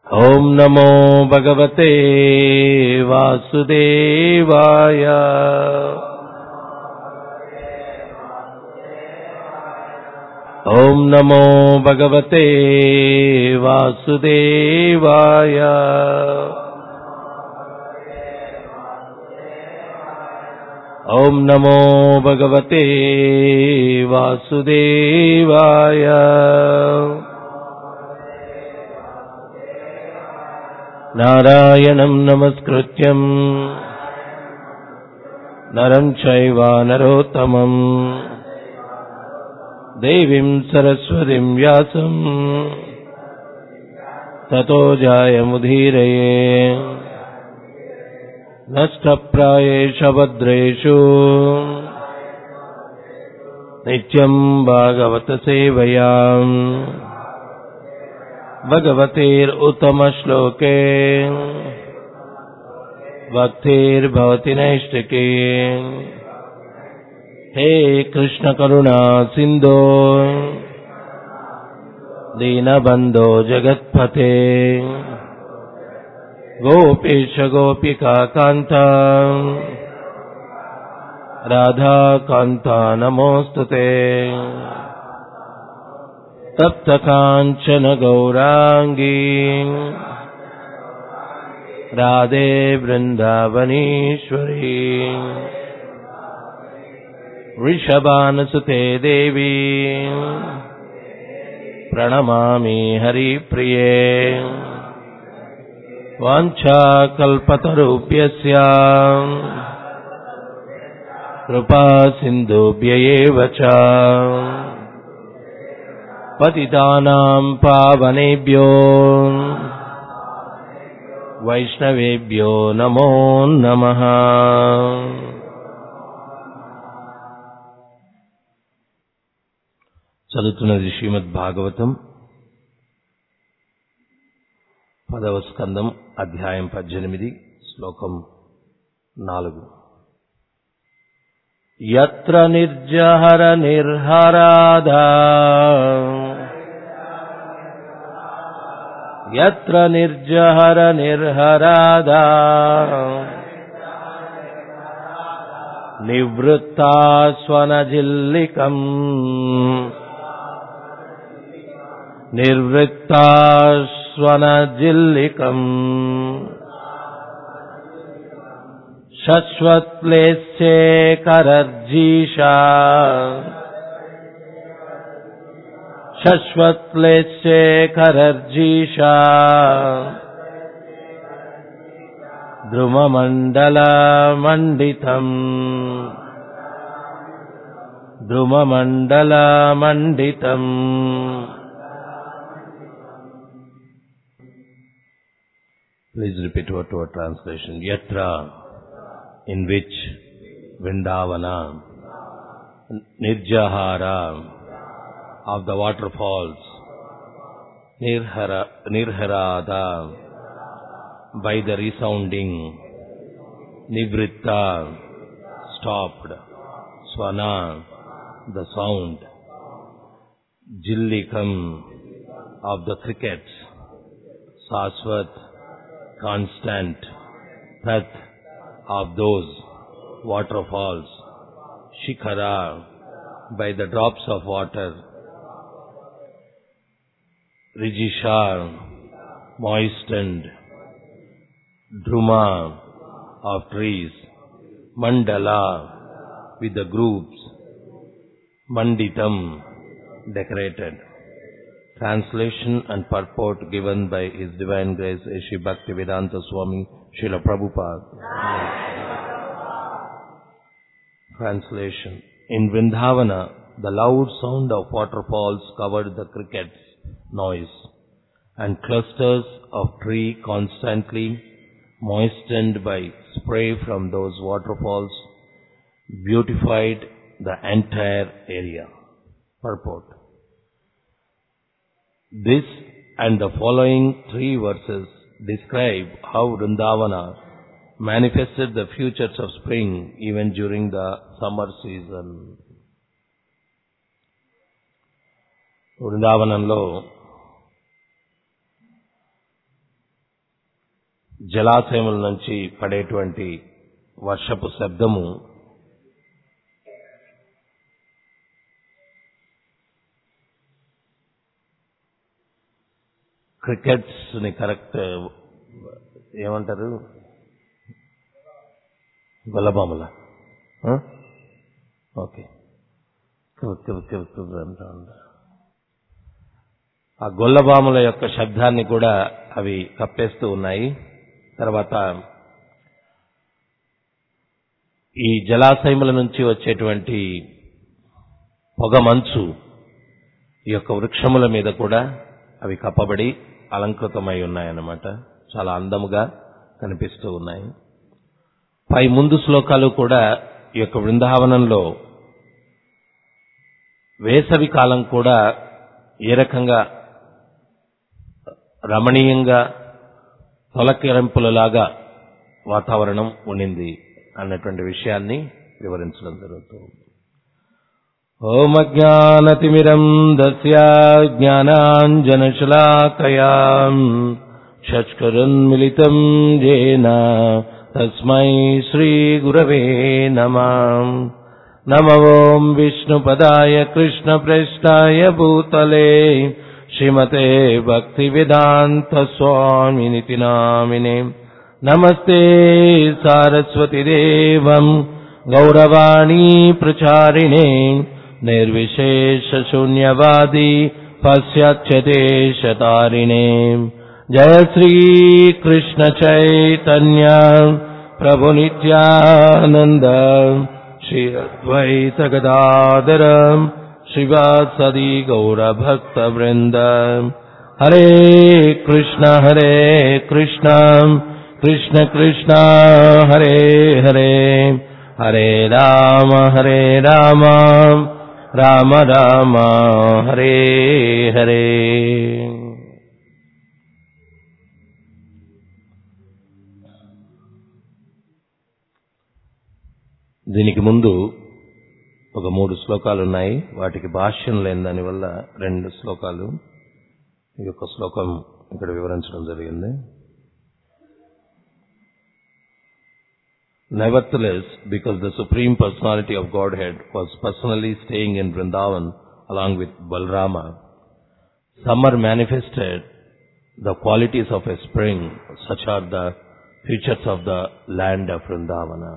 ॐ नमो भगवते वासुदेवाय ॐ नमो भगवते वासुदेवाय ॐ नमो भगवते वासुदेवाय नारायणम् नमस्कृत्यम् नरम् चैव नरोत्तमम् देवीम् सरस्वतीम् व्यासम् ततो जायमुदीरये नष्टप्रायेषु भद्रेषु नित्यम् भागवतसेवयाम् भगवतेरुत्तमश्लोके भक्तिर्भवति नैष्टिके हे कृष्णकरुणा सिन्धो दीनबन्धो जगत्पते गोपीश गोपिका कान्ता राधाकान्ता नमोऽस्तु ते तप्तकाञ्चन गौराङ्गी राधे वृन्दावनीश्वरी वृषभानुसुते देवी प्रणमामि हरिप्रिये वाञ्छाकल्पतरुभ्यस्य कृपा सिन्धुभ्य एव च पतितानाम् पावनेभ्यो वैष्णवेभ्यो नमो नमः చదువుతున్నది శ్రీమద్ భాగవతం పదవ స్కందం అధ్యాయం పద్దెనిమిది శ్లోకం నాలుగు యత్ర నిర్జహర నిర్హరాధా యత్ర నిర్జహర నిర్హరాధా నివృత్తాస్వనజిల్లికం నిర్వృత్తాస్వనజిల్లికం शश्वत्लेश्चेकरर्जीषा शश्वत्लेश्चेकरर्जीषा द्रुममण्डलमण्डितम् द्रुममण्डलमण्डितम् Please repeat word to word translation. Yatra in which Vrindavana, Nirjahara of the waterfalls, Nirhara, Nirharada by the resounding, Nivritta stopped, Swana the sound, Jillikam of the crickets, Saswat constant, Tat of those waterfalls, Shikhara by the drops of water, Rijisha moistened, Druma of trees, Mandala with the groups, Manditam decorated. Translation and purport given by His Divine Grace Ishi Bhaktivedanta Swami Srila Prabhupada. Translation In Vrindavana, the loud sound of waterfalls covered the cricket's noise, and clusters of tree constantly moistened by spray from those waterfalls beautified the entire area. Purport This and the following three verses describe how Vrindavana manifested the futures of spring even during the summer season. బృందావనంలో జలాశయముల నుంచి పడేటువంటి వర్షపు శబ్దము crickets ని correct ఏమంటారు గొల్లబాముల okay ఆ గొల్లబాముల యొక్క శబ్దాన్ని కూడా అవి కప్పేస్తూ ఉన్నాయి తర్వాత ఈ జలాశయముల నుంచి వచ్చేటువంటి పొగ మంచు ఈ యొక్క వృక్షముల మీద కూడా అవి కప్పబడి అలంకృతమై ఉన్నాయన్నమాట చాలా అందముగా కనిపిస్తూ ఉన్నాయి పై ముందు శ్లోకాలు కూడా ఈ యొక్క బృందావనంలో వేసవి కాలం కూడా ఏ రకంగా రమణీయంగా తొలకిరంపులలాగా వాతావరణం ఉండింది అన్నటువంటి విషయాన్ని వివరించడం జరుగుతుంది ఓం అజ్ఞానతిమిరం దస్య జ్ఞానాంజనశలాకయా షష్కరున్మిళితం జేన తస్మై శ్రీగురవే నమ నమ ఓం విష్ణుపదాయ కృష్ణప్రేష్టాయ భూతలే శ్రీమతే భక్తివేదాంత స్వామినితి నామినే నమస్తే సారస్వతిదేవం గౌరవాణీ ప్రచారిణే నిర్విశేషశూన్యవాది పశ్చాచ్యదేశతారిణే జయ శ్రీకృష్ణ చైతన్య ప్రభు నిత్యానంద శ్రీ అద్వైత గదాధర శ్రీవాసది గౌరభక్త వృంద హరే కృష్ణ హరే కృష్ణ కృష్ణ కృష్ణ హరే హరే హరే రామ హరే రామ రామ రామ హరే హరే దీనికి ముందు ఒక మూడు శ్లోకాలు ఉన్నాయి వాటికి భాష్యం లేని దానివల్ల రెండు శ్లోకాలు ఈ యొక్క శ్లోకం ఇక్కడ వివరించడం జరిగింది Nevertheless, because the Supreme Personality of Godhead was personally staying in Vrindavan along with Balrama, summer manifested the qualities of a spring, such are the features of the land of Vrindavana.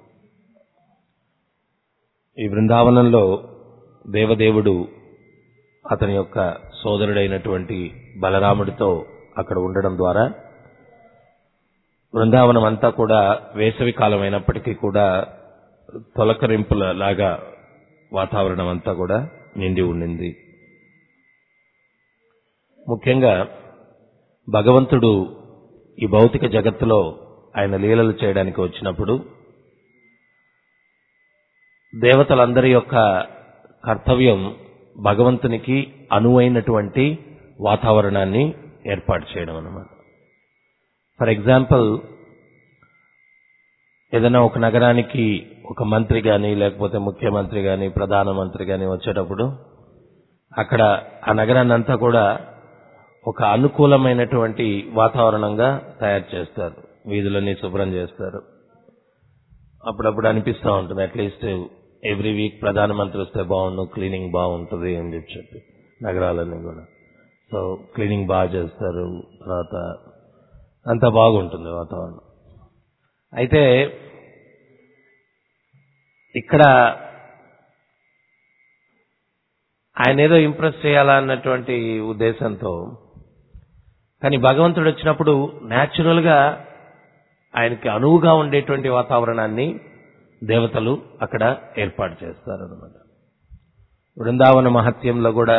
ఈ బృందావనంలో దేవదేవుడు అతని యొక్క సోదరుడైనటువంటి బలరాముడితో అక్కడ ఉండడం ద్వారా బృందావనం అంతా కూడా వేసవి కాలం అయినప్పటికీ కూడా తొలకరింపుల లాగా వాతావరణం అంతా కూడా నిండి ఉండింది ముఖ్యంగా భగవంతుడు ఈ భౌతిక జగత్తులో ఆయన లీలలు చేయడానికి వచ్చినప్పుడు దేవతలందరి యొక్క కర్తవ్యం భగవంతునికి అనువైనటువంటి వాతావరణాన్ని ఏర్పాటు చేయడం అన్నమాట ఫర్ ఎగ్జాంపుల్ ఏదైనా ఒక నగరానికి ఒక మంత్రి గాని లేకపోతే ముఖ్యమంత్రి గాని ప్రధానమంత్రి గాని వచ్చేటప్పుడు అక్కడ ఆ నగరాన్ని అంతా కూడా ఒక అనుకూలమైనటువంటి వాతావరణంగా తయారు చేస్తారు వీధులన్నీ శుభ్రం చేస్తారు అప్పుడప్పుడు అనిపిస్తూ ఉంటుంది అట్లీస్ట్ ఎవ్రీ వీక్ ప్రధానమంత్రి వస్తే బాగుండు క్లీనింగ్ బాగుంటుంది అని చెప్పి చెప్పి నగరాలన్నీ కూడా సో క్లీనింగ్ బాగా చేస్తారు తర్వాత అంతా బాగుంటుంది వాతావరణం అయితే ఇక్కడ ఆయన ఏదో ఇంప్రెస్ చేయాలా అన్నటువంటి ఉద్దేశంతో కానీ భగవంతుడు వచ్చినప్పుడు న్యాచురల్ గా ఆయనకి అనువుగా ఉండేటువంటి వాతావరణాన్ని దేవతలు అక్కడ ఏర్పాటు చేస్తారనమాట బృందావన మహత్యంలో కూడా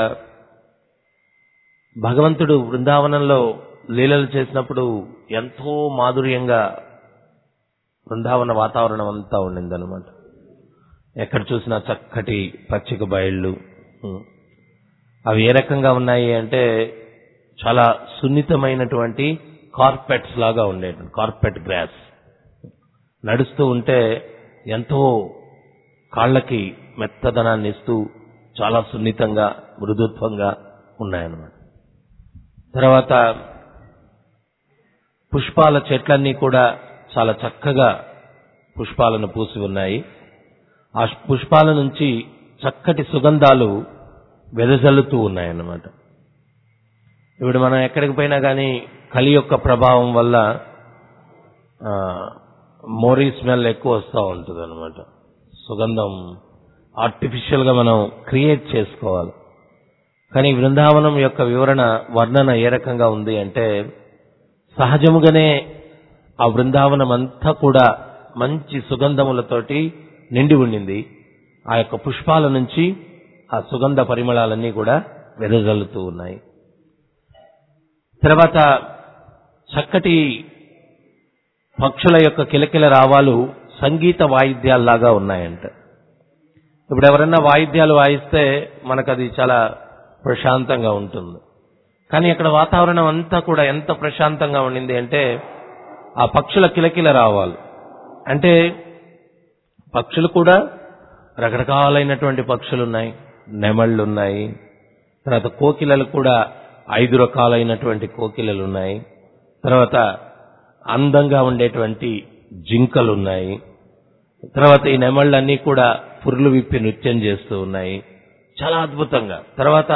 భగవంతుడు బృందావనంలో లీలలు చేసినప్పుడు ఎంతో మాధుర్యంగా బృందావన వాతావరణం అంతా ఉండిందనమాట ఎక్కడ చూసినా చక్కటి పచ్చిక బయళ్ళు ఉం. అవి ఏ రకంగా ఉన్నాయి అంటే చాలా సున్నితమైనటువంటి కార్పెట్స్ లాగా ఉండేటువంటి కార్పెట్ గ్రాస్ నడుస్తూ ఉంటే ఎంతో కాళ్ళకి మెత్తదనాన్ని ఇస్తూ చాలా సున్నితంగా మృదుత్వంగా ఉన్నాయన్నమాట తర్వాత పుష్పాల చెట్లన్నీ కూడా చాలా చక్కగా పుష్పాలను పూసి ఉన్నాయి ఆ పుష్పాల నుంచి చక్కటి సుగంధాలు వెదజల్లుతూ ఉన్నాయన్నమాట ఇప్పుడు మనం ఎక్కడికి పోయినా కానీ కలి యొక్క ప్రభావం వల్ల ఆ, మోరీ స్మెల్ ఎక్కువ వస్తూ ఉంటుంది అనమాట సుగంధం ఆర్టిఫిషియల్ గా మనం క్రియేట్ చేసుకోవాలి కానీ బృందావనం యొక్క వివరణ వర్ణన ఏ రకంగా ఉంది అంటే సహజముగానే ఆ బృందావనం అంతా కూడా మంచి సుగంధములతోటి నిండి ఉండింది ఆ యొక్క పుష్పాల నుంచి ఆ సుగంధ పరిమళాలన్నీ కూడా వెదజల్లుతూ ఉన్నాయి తర్వాత చక్కటి పక్షుల యొక్క కిలకిల రావాలు సంగీత వాయిద్యాల్లాగా ఉన్నాయంట ఇప్పుడు ఎవరన్నా వాయిద్యాలు వాయిస్తే మనకు అది చాలా ప్రశాంతంగా ఉంటుంది కానీ అక్కడ వాతావరణం అంతా కూడా ఎంత ప్రశాంతంగా ఉండింది అంటే ఆ పక్షుల కిలకిల రావాలి అంటే పక్షులు కూడా రకరకాలైనటువంటి పక్షులు ఉన్నాయి నెమళ్ళు ఉన్నాయి తర్వాత కోకిలలు కూడా ఐదు రకాలైనటువంటి కోకిలలు ఉన్నాయి తర్వాత అందంగా ఉండేటువంటి జింకలు ఉన్నాయి తర్వాత ఈ నెమళ్ళన్నీ కూడా పురులు విప్పి నృత్యం చేస్తూ ఉన్నాయి చాలా అద్భుతంగా తర్వాత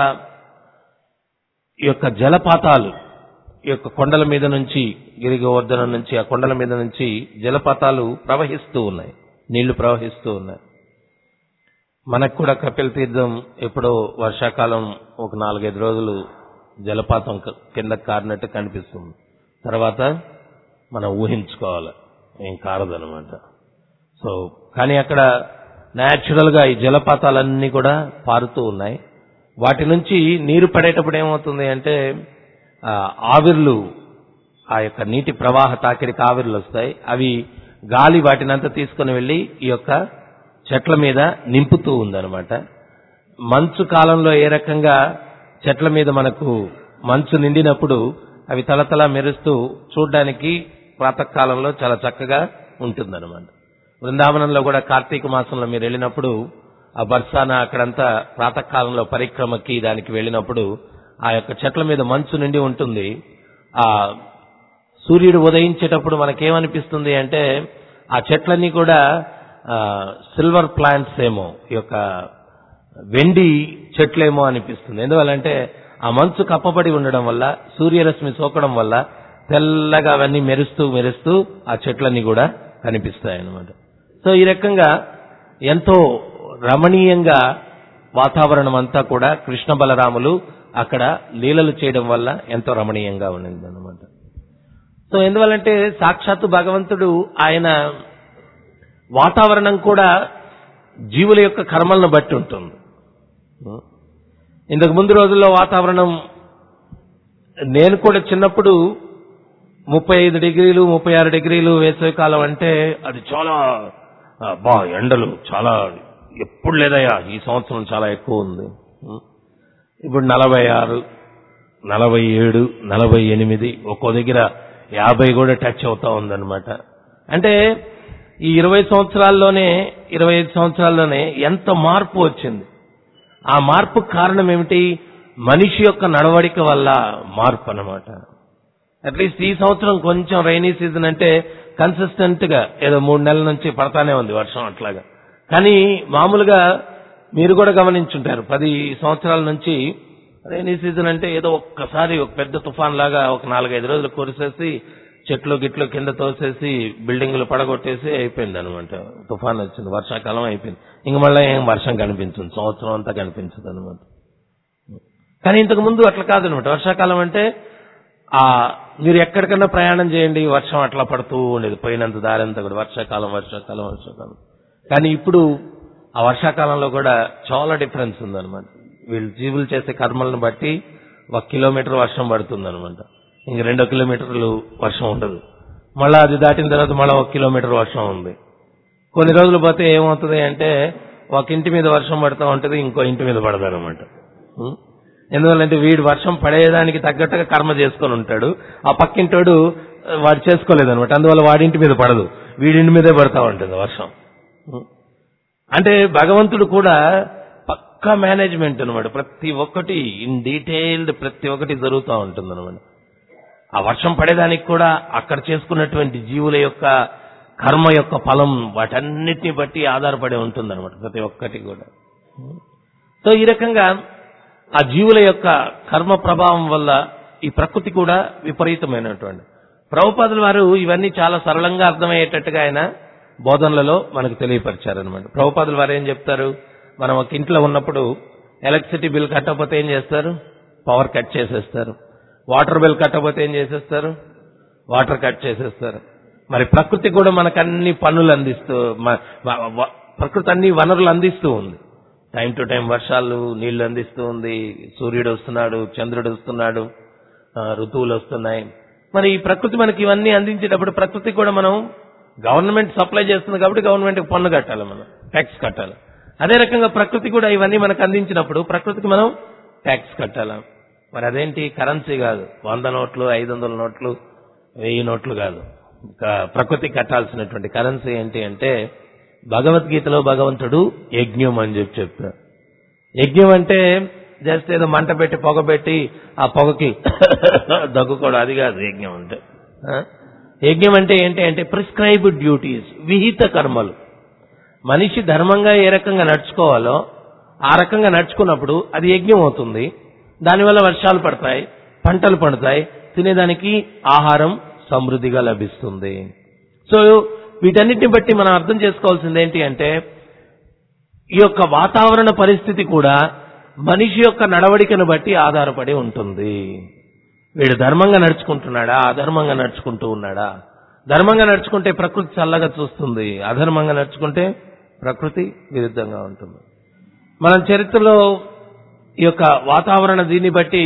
ఈ యొక్క జలపాతాలు ఈ యొక్క కొండల మీద నుంచి గిరిగోవర్ధనం నుంచి ఆ కొండల మీద నుంచి జలపాతాలు ప్రవహిస్తూ ఉన్నాయి నీళ్లు ప్రవహిస్తూ ఉన్నాయి మనకు కూడా కపిల తీర్థం ఎప్పుడో వర్షాకాలం ఒక నాలుగైదు రోజులు జలపాతం క- కింద కారినట్టు కనిపిస్తుంది తర్వాత మనం ఊహించుకోవాలి ఏం కారదనమాట సో కానీ అక్కడ న్యాచురల్ గా ఈ జలపాతాలన్నీ కూడా పారుతూ ఉన్నాయి వాటి నుంచి నీరు పడేటప్పుడు ఏమవుతుంది అంటే ఆ, ఆవిర్లు ఆ యొక్క నీటి ప్రవాహ తాకిడికి ఆవిర్లు వస్తాయి అవి గాలి వాటినంతా తీసుకుని వెళ్ళి ఈ యొక్క చెట్ల మీద నింపుతూ ఉందన్నమాట మంచు కాలంలో ఏ రకంగా చెట్ల మీద మనకు మంచు నిండినప్పుడు అవి తలతల మెరుస్తూ చూడ్డానికి ప్రాతకాలంలో చాలా చక్కగా ఉంటుందన్నమాట బృందావనంలో కూడా కార్తీక మాసంలో మీరు వెళ్ళినప్పుడు ఆ బర్సాన అక్కడంతా ప్రాతకాలంలో పరిక్రమకి దానికి వెళ్ళినప్పుడు ఆ యొక్క చెట్ల మీద మంచు నిండి ఉంటుంది ఆ సూర్యుడు ఉదయించేటప్పుడు మనకేమనిపిస్తుంది అంటే ఆ చెట్లన్నీ కూడా ఆ, సిల్వర్ ప్లాంట్స్ ఏమో ఈ యొక్క వెండి చెట్లేమో అనిపిస్తుంది ఎందువల్లంటే ఆ మంచు కప్పబడి ఉండడం వల్ల సూర్యరశ్మి సోకడం వల్ల తెల్లగా అవన్నీ మెరుస్తూ మెరుస్తూ ఆ చెట్లన్నీ కూడా కనిపిస్తాయి అన్నమాట సో ఈ రకంగా ఎంతో రమణీయంగా వాతావరణం అంతా కూడా కృష్ణ బలరాములు అక్కడ లీలలు చేయడం వల్ల ఎంతో రమణీయంగా ఉండింది అనమాట సో ఎందువల్లంటే సాక్షాత్తు భగవంతుడు ఆయన వాతావరణం కూడా జీవుల యొక్క కర్మలను బట్టి ఉంటుంది ఇంతకు ముందు రోజుల్లో వాతావరణం నేను కూడా చిన్నప్పుడు ముప్పై ఐదు డిగ్రీలు ముప్పై ఆరు డిగ్రీలు వేసవి కాలం అంటే అది చాలా ఆ, బా ఎండలు చాలా ఎప్పుడు లేదయ్యా ఈ సంవత్సరం చాలా ఎక్కువ ఉంది ఇప్పుడు నలభై ఆరు నలభై ఏడు నలభై ఎనిమిది ఒక్కో దగ్గర యాభై కూడా టచ్ అవుతా ఉందన్నమాట అంటే ఈ ఇరవై సంవత్సరాల్లోనే ఇరవై ఐదు సంవత్సరాల్లోనే ఎంత మార్పు వచ్చింది ఆ మార్పు కారణం ఏమిటి మనిషి యొక్క నడవడిక వల్ల మార్పు అన్నమాట అట్లీస్ట్ ఈ సంవత్సరం కొంచెం రైనీ సీజన్ అంటే కన్సిస్టెంట్ గా ఏదో మూడు నెలల నుంచి పడతానే ఉంది వర్షం అట్లాగా కానీ మామూలుగా మీరు కూడా గమనించుంటారు పది సంవత్సరాల నుంచి రైనీ సీజన్ అంటే ఏదో ఒక్కసారి ఒక పెద్ద తుఫాన్ లాగా ఒక నాలుగైదు రోజులు కురిసేసి చెట్లు గిట్లు కింద తోసేసి బిల్డింగ్లు పడగొట్టేసి అయిపోయింది అనమాట తుఫాన్ వచ్చింది వర్షాకాలం అయిపోయింది ఇంక మళ్ళీ ఏం వర్షం కనిపించింది సంవత్సరం అంతా కనిపించదు అనమాట కానీ ఇంతకు ముందు అట్లా కాదనమాట వర్షాకాలం అంటే ఆ మీరు ఎక్కడికన్నా ప్రయాణం చేయండి వర్షం అట్లా పడుతూ ఉండేది పోయినంత దారి అంతా కూడా వర్షాకాలం వర్షాకాలం వర్షాకాలం కానీ ఇప్పుడు ఆ వర్షాకాలంలో కూడా చాలా డిఫరెన్స్ ఉందన్నమాట వీళ్ళు జీవులు చేసే కర్మలను బట్టి ఒక కిలోమీటర్ వర్షం పడుతుంది అనమాట ఇంక రెండో కిలోమీటర్లు వర్షం ఉండదు మళ్ళా అది దాటిన తర్వాత మళ్ళీ ఒక కిలోమీటర్ వర్షం ఉంది కొన్ని రోజులు పోతే ఏమవుతుంది అంటే ఒక ఇంటి మీద వర్షం పడుతూ ఉంటుంది ఇంకో ఇంటి మీద పడదు అనమాట ఎందువల్లంటే వీడు వర్షం పడేదానికి తగ్గట్టుగా కర్మ చేసుకొని ఉంటాడు ఆ పక్కింటోడు ఆ, వాడు చేసుకోలేదు అనమాట అందువల్ల వాడింటి మీద పడదు వీడింటి మీదే పడతా ఉంటుంది వర్షం అంటే భగవంతుడు కూడా పక్కా మేనేజ్మెంట్ అనమాట ప్రతి ఒక్కటి ఇన్ డీటెయిల్డ్ ప్రతి ఒక్కటి జరుగుతూ ఉంటుంది అనమాట ఆ వర్షం పడేదానికి కూడా అక్కడ చేసుకున్నటువంటి జీవుల యొక్క కర్మ యొక్క ఫలం వాటన్నిటిని బట్టి ఆధారపడి ఉంటుంది అనమాట ప్రతి ఒక్కటి కూడా సో ఈ రకంగా ఆ జీవుల యొక్క కర్మ ప్రభావం వల్ల ఈ ప్రకృతి కూడా విపరీతమైనటువంటి ప్రభుపాదుల వారు ఇవన్నీ చాలా సరళంగా అర్థమయ్యేటట్టుగా ఆయన బోధనలలో మనకు తెలియపరిచారనమాట ప్రభుపాదుల వారు ఏం చెప్తారు మనం ఒక ఇంట్లో ఉన్నప్పుడు ఎలక్ట్రిసిటీ బిల్ కట్టకపోతే ఏం చేస్తారు పవర్ కట్ చేసేస్తారు వాటర్ బిల్ కట్టకపోతే ఏం చేసేస్తారు వాటర్ కట్ చేసేస్తారు మరి ప్రకృతి కూడా మనకు అన్ని పనులు అందిస్తూ మ- వ- వ- ప్రకృతి అన్ని వనరులు అందిస్తూ ఉంది టైం టు టైం వర్షాలు నీళ్లు అందిస్తూ ఉంది సూర్యుడు వస్తున్నాడు చంద్రుడు వస్తున్నాడు ఆ, ఋతువులు వస్తున్నాయి మరి ఈ ప్రకృతి మనకి ఇవన్నీ అందించేటప్పుడు ప్రకృతి కూడా మనం గవర్నమెంట్ సప్లై చేస్తుంది కాబట్టి గవర్నమెంట్ పన్ను కట్టాలి మనం ట్యాక్స్ కట్టాలి అదే రకంగా ప్రకృతి కూడా ఇవన్నీ మనకు అందించినప్పుడు ప్రకృతికి మనం ట్యాక్స్ కట్టాలి మరి అదేంటి కరెన్సీ కాదు వంద నోట్లు ఐదు వందల నోట్లు వెయ్యి నోట్లు కాదు ఇంకా ప్రకృతి కట్టాల్సినటువంటి కరెన్సీ ఏంటి అంటే భగవద్గీతలో భగవంతుడు యజ్ఞం అని చెప్పి చెప్తారు యజ్ఞం అంటే జస్ట్ ఏదో మంట పెట్టి పొగ పెట్టి ఆ పొగకి దగ్గుకోవడం అది కాదు యజ్ఞం అంటే ఆ? యజ్ఞం అంటే ఏంటి అంటే ప్రిస్క్రైబ్డ్ డ్యూటీస్ విహిత కర్మలు మనిషి ధర్మంగా ఏ రకంగా నడుచుకోవాలో ఆ రకంగా నడుచుకున్నప్పుడు అది యజ్ఞం అవుతుంది దానివల్ల వర్షాలు పడతాయి పంటలు పండుతాయి తినేదానికి ఆహారం సమృద్ధిగా లభిస్తుంది సో వీటన్నిటిని బట్టి మనం అర్థం చేసుకోవాల్సింది ఏంటి అంటే ఈ యొక్క వాతావరణ పరిస్థితి కూడా మనిషి యొక్క నడవడికను బట్టి ఆధారపడి ఉంటుంది వీడు ధర్మంగా నడుచుకుంటున్నాడా అధర్మంగా నడుచుకుంటూ ఉన్నాడా ధర్మంగా నడుచుకుంటే ప్రకృతి చల్లగా చూస్తుంది అధర్మంగా నడుచుకుంటే ప్రకృతి విరుద్ధంగా ఉంటుంది మనం చరిత్రలో ఈ యొక్క వాతావరణ దీన్ని బట్టి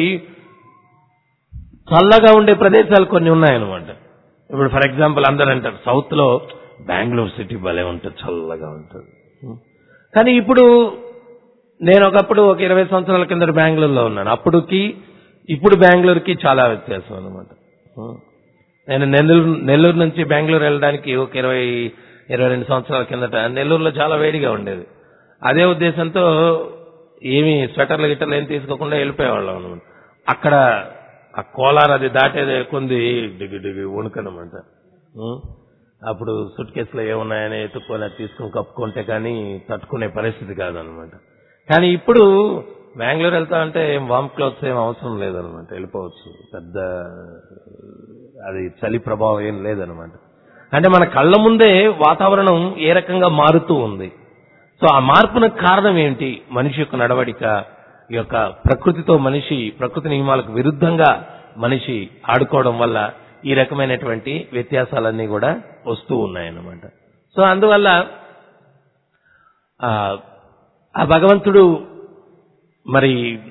చల్లగా ఉండే ప్రదేశాలు కొన్ని ఉన్నాయన్నమాట ఇప్పుడు ఫర్ ఎగ్జాంపుల్ అందరూ అంటారు సౌత్ లో బెంగళూరు సిటీ భలే ఉంటుంది చల్లగా ఉంటుంది కానీ ఇప్పుడు నేను ఒకప్పుడు ఒక ఇరవై సంవత్సరాల కింద బెంగళూరులో ఉన్నాను అప్పుడుకి ఇప్పుడు బెంగళూరుకి చాలా వ్యత్యాసం అనమాట నేను నెల్లూరు నెల్లూరు నుంచి బెంగళూరు వెళ్ళడానికి ఒక ఇరవై ఇరవై రెండు సంవత్సరాల కిందట నెల్లూరులో చాలా వేడిగా ఉండేది అదే ఉద్దేశంతో ఏమి స్వెటర్లు గిట్టర్లు ఏం తీసుకోకుండా వెళ్ళిపోయేవాళ్ళం అనమాట అక్కడ ఆ కోలార్ అది దాటేది కొంది డిగి డిగి వణుకనమాట ఉం? అప్పుడు సుట్ కేసులో ఏమున్నాయని ఎత్తుక్కొని అది తీసుకుని కప్పుకుంటే కానీ తట్టుకునే పరిస్థితి కాదనమాట కానీ ఇప్పుడు బెంగళూరు వెళ్తా అంటే ఏం వామ్ క్లాత్స్ ఏం అవసరం లేదనమాట వెళ్ళిపోవచ్చు పెద్ద అది చలి ప్రభావం ఏం లేదనమాట అంటే మన కళ్ళ ముందే వాతావరణం ఏ రకంగా మారుతూ ఉంది సో ఆ మార్పునకు కారణం ఏంటి మనిషి యొక్క నడవడిక ఈ యొక్క ప్రకృతితో మనిషి ప్రకృతి నియమాలకు విరుద్ధంగా మనిషి ఆడుకోవడం వల్ల ఈ రకమైనటువంటి వ్యత్యాసాలన్నీ కూడా వస్తూ ఉన్నాయన్నమాట సో అందువల్ల ఆ, ఆ భగవంతుడు మరి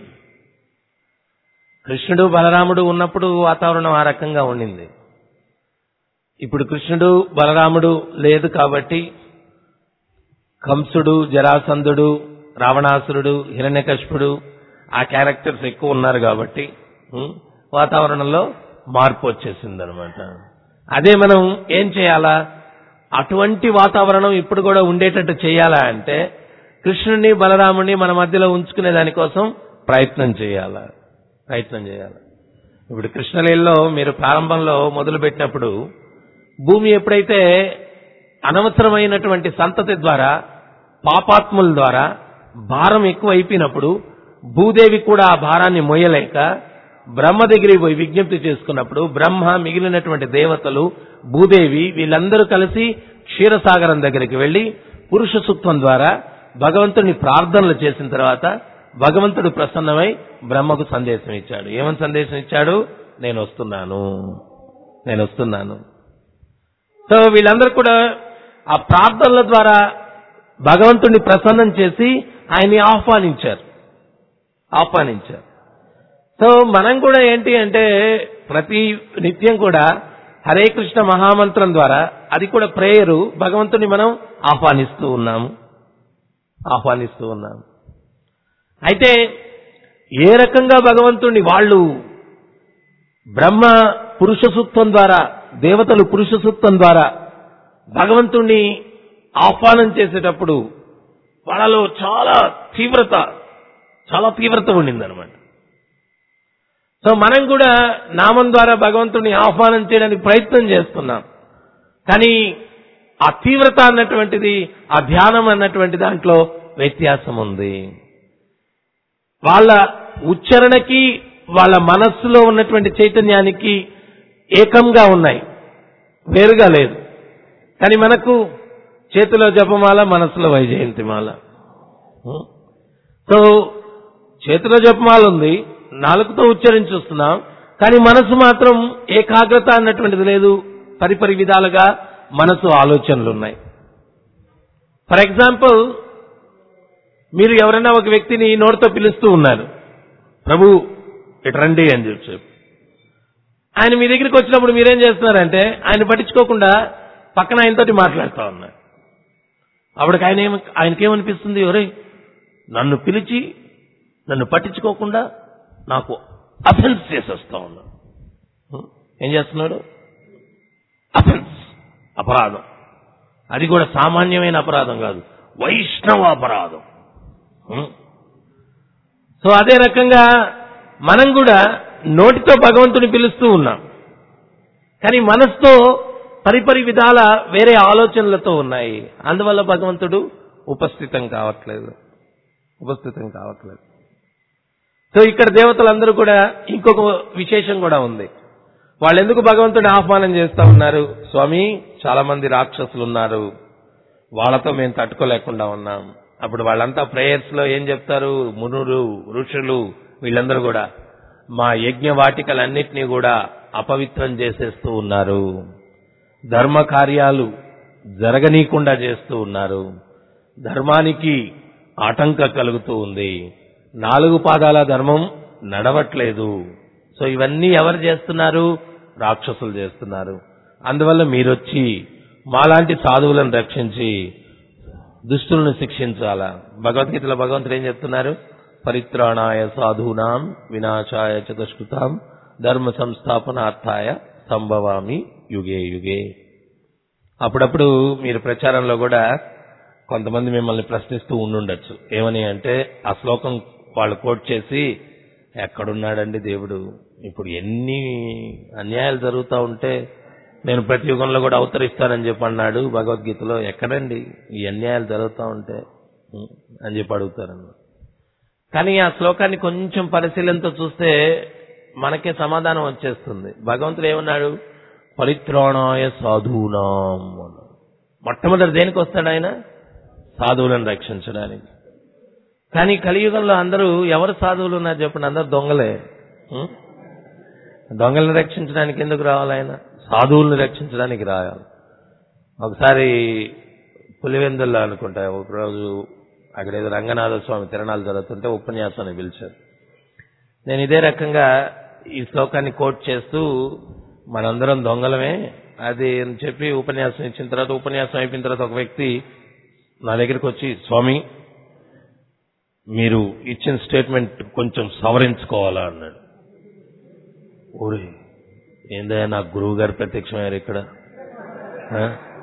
కృష్ణుడు బలరాముడు ఉన్నప్పుడు వాతావరణం ఆ రకంగా ఉండింది ఇప్పుడు కృష్ణుడు బలరాముడు లేదు కాబట్టి కంసుడు జరాసంధుడు రావణాసురుడు హిరణ్యకశిపుడు ఆ క్యారెక్టర్స్ ఎక్కువ ఉన్నారు కాబట్టి ఉం, వాతావరణంలో మార్పు వచ్చేసింది అనమాట అదే మనం ఏం చేయాలా అటువంటి వాతావరణం ఇప్పుడు కూడా ఉండేటట్టు చేయాలా అంటే కృష్ణుని బలరాముని మన మధ్యలో ఉంచుకునే దానికోసం ప్రయత్నం చేయాలా ప్రయత్నం చేయాలి ఇప్పుడు కృష్ణలీలలో మీరు ప్రారంభంలో మొదలు పెట్టినప్పుడు భూమి ఎప్పుడైతే అనవసరమైనటువంటి సంతతి ద్వారా పాపాత్ముల ద్వారా భారం ఎక్కువ అయిపోయినప్పుడు భూదేవి కూడా ఆ భారాన్ని మొయ్యలేక బ్రహ్మ దగ్గరికి పోయి విజ్ఞప్తి చేసుకున్నప్పుడు బ్రహ్మ మిగిలినటువంటి దేవతలు భూదేవి వీళ్ళందరూ కలిసి క్షీరసాగరం దగ్గరికి వెళ్లి పురుష సూక్తం ద్వారా భగవంతుడిని ప్రార్థనలు చేసిన తర్వాత భగవంతుడు ప్రసన్నమై బ్రహ్మకు సందేశం ఇచ్చాడు ఏమని సందేశం ఇచ్చాడు నేను వస్తున్నాను నేను వస్తున్నాను సో వీళ్ళందరూ కూడా ఆ ప్రార్థనల ద్వారా భగవంతుడిని ప్రసన్నం చేసి ఆయన్ని ఆహ్వానించారు ఆహ్వానించారు సో మనం కూడా ఏంటి అంటే ప్రతి నిత్యం కూడా హరే కృష్ణ మహామంత్రం ద్వారా అది కూడా ప్రేయరు భగవంతుని మనం ఆహ్వానిస్తూ ఉన్నాము ఆహ్వానిస్తూ ఉన్నాము అయితే ఏ రకంగా భగవంతుణ్ణి వాళ్ళు బ్రహ్మ పురుష సూక్తం ద్వారా దేవతలు పురుష సూక్తం ద్వారా భగవంతుణ్ణి ఆహ్వానం చేసేటప్పుడు వాళ్ళలో చాలా తీవ్రత చాలా తీవ్రత ఉండిందనమాట సో మనం కూడా నామం ద్వారా భగవంతుడిని ఆహ్వానం చేయడానికి ప్రయత్నం చేస్తున్నాం కానీ ఆ తీవ్రత అన్నటువంటిది ఆ ధ్యానం అన్నటువంటి దాంట్లో వ్యత్యాసం ఉంది వాళ్ళ ఉచ్చారణకి వాళ్ళ మనస్సులో ఉన్నటువంటి చైతన్యానికి ఏకంగా ఉన్నాయి వేరుగా లేదు కానీ మనకు చేతిలో జపమాల మనసులో వైజయంతిమాల సో చేతిలో జపమాల ఉంది నాలుగుతో ఉచ్చరించుస్తున్నాం కానీ మనసు మాత్రం ఏకాగ్రత అన్నటువంటిది లేదు పరిపరి విధాలుగా మనసు ఆలోచనలు ఉన్నాయి ఫర్ ఎగ్జాంపుల్ మీరు ఎవరైనా ఒక వ్యక్తిని నోటితో పిలుస్తూ ఉన్నారు ప్రభు ఇటు రండి అని చెప్పి ఆయన మీ దగ్గరికి వచ్చినప్పుడు మీరేం చేస్తున్నారంటే ఆయన పట్టించుకోకుండా పక్కన ఆయనతోటి మాట్లాడుతూ ఉన్నారు అప్పటికి ఆయన ఏమ ఆయనకేమనిపిస్తుంది ఎవరే నన్ను పిలిచి నన్ను పట్టించుకోకుండా నాకు అఫెన్స్ చేసేస్తా ఉన్నాడు ఏం చేస్తున్నాడు అఫెన్స్ అపరాధం అది కూడా సామాన్యమైన అపరాధం కాదు వైష్ణవ అపరాధం సో అదే రకంగా మనం కూడా నోటితో భగవంతుని పిలుస్తూ ఉన్నాం కానీ మనసుతో పరిపరి విధాల వేరే ఆలోచనలతో ఉన్నాయి అందువల్ల భగవంతుడు ఉపస్థితం కావట్లేదు ఉపస్థితం కావట్లేదు సో ఇక్కడ దేవతలందరూ కూడా ఇంకొక విశేషం కూడా ఉంది వాళ్ళు ఎందుకు భగవంతుని ఆహ్వానం చేస్తా ఉన్నారు స్వామి చాలా మంది రాక్షసులు ఉన్నారు వాళ్ళతో మేము తట్టుకోలేకుండా ఉన్నాం అప్పుడు వాళ్ళంతా ప్రేయర్స్ లో ఏం చెప్తారు మునులు ఋషులు వీళ్ళందరూ కూడా మా యజ్ఞ వాటికలన్నిటినీ కూడా అపవిత్రం చేసేస్తూ ఉన్నారు ధర్మ కార్యాలు జరగనీయకుండా చేస్తూ ఉన్నారు ధర్మానికి ఆటంక కలుగుతూ ఉంది నాలుగు పాదాల ధర్మం నడవట్లేదు సో ఇవన్నీ ఎవరు చేస్తున్నారు రాక్షసులు చేస్తున్నారు అందువల్ల మీరొచ్చి మాలాంటి సాధువులను రక్షించి దుష్టులను శిక్షించాలా భగవద్గీతలో భగవంతుడు ఏం చెప్తున్నారు పరిత్రాణాయ సాధూనాం వినాశాయ చతుష్కృతాం ధర్మ సంస్థాపనార్థాయ సంభవామి యుగే యుగే అప్పుడప్పుడు మీరు ప్రచారంలో కూడా కొంతమంది మిమ్మల్ని ప్రశ్నిస్తూ ఉండుండొచ్చు ఏమని అంటే ఆ శ్లోకం వాళ్ళు కోట్ చేసి ఎక్కడున్నాడండి దేవుడు ఇప్పుడు ఎన్ని అన్యాయాలు జరుగుతూ ఉంటే నేను ప్రతి యుగంలో కూడా అవతరిస్తానని చెప్పి అన్నాడు భగవద్గీతలో ఎక్కడండి ఈ అన్యాయాలు జరుగుతూ ఉంటే ఉం, అని చెప్పి అడుగుతారన్న కానీ ఆ శ్లోకాన్ని కొంచెం పరిశీలనతో చూస్తే మనకే సమాధానం వచ్చేస్తుంది భగవంతుడు ఏమన్నాడు పరిత్రాణాయ సాధూనాం అన్నాడు. మొట్టమొదటి దేనికి వస్తాడు ఆయన సాధువులను రక్షించడానికి కానీ కలియుగంలో అందరూ ఎవరు సాధువులు ఉన్నారు చెప్పండి అందరు దొంగలే ఉం? దొంగలను రక్షించడానికి ఎందుకు రావాలి ఆయన సాధువుల్ని రక్షించడానికి రావాలి ఒకసారి పులివెందుల్లో అనుకుంటా ఒకరోజు అక్కడ ఏదో రంగనాథ స్వామి తిరణాలు జరుగుతుంటే ఉపన్యాసాన్ని పిలిచారు నేను ఇదే రకంగా ఈ శ్లోకాన్ని కోట్ చేస్తూ మనందరం దొంగలమే అది అని చెప్పి ఉపన్యాసం ఇచ్చిన తర్వాత ఉపన్యాసం అయిపోయిన తర్వాత ఒక వ్యక్తి నా దగ్గరికి వచ్చి స్వామి మీరు ఇచ్చిన స్టేట్మెంట్ కొంచెం సవరించుకోవాలా అన్నాడు ఓరే ఏందయ్యా నా గురువు గారు ప్రత్యక్షమయ్యారు ఇక్కడ ఆ?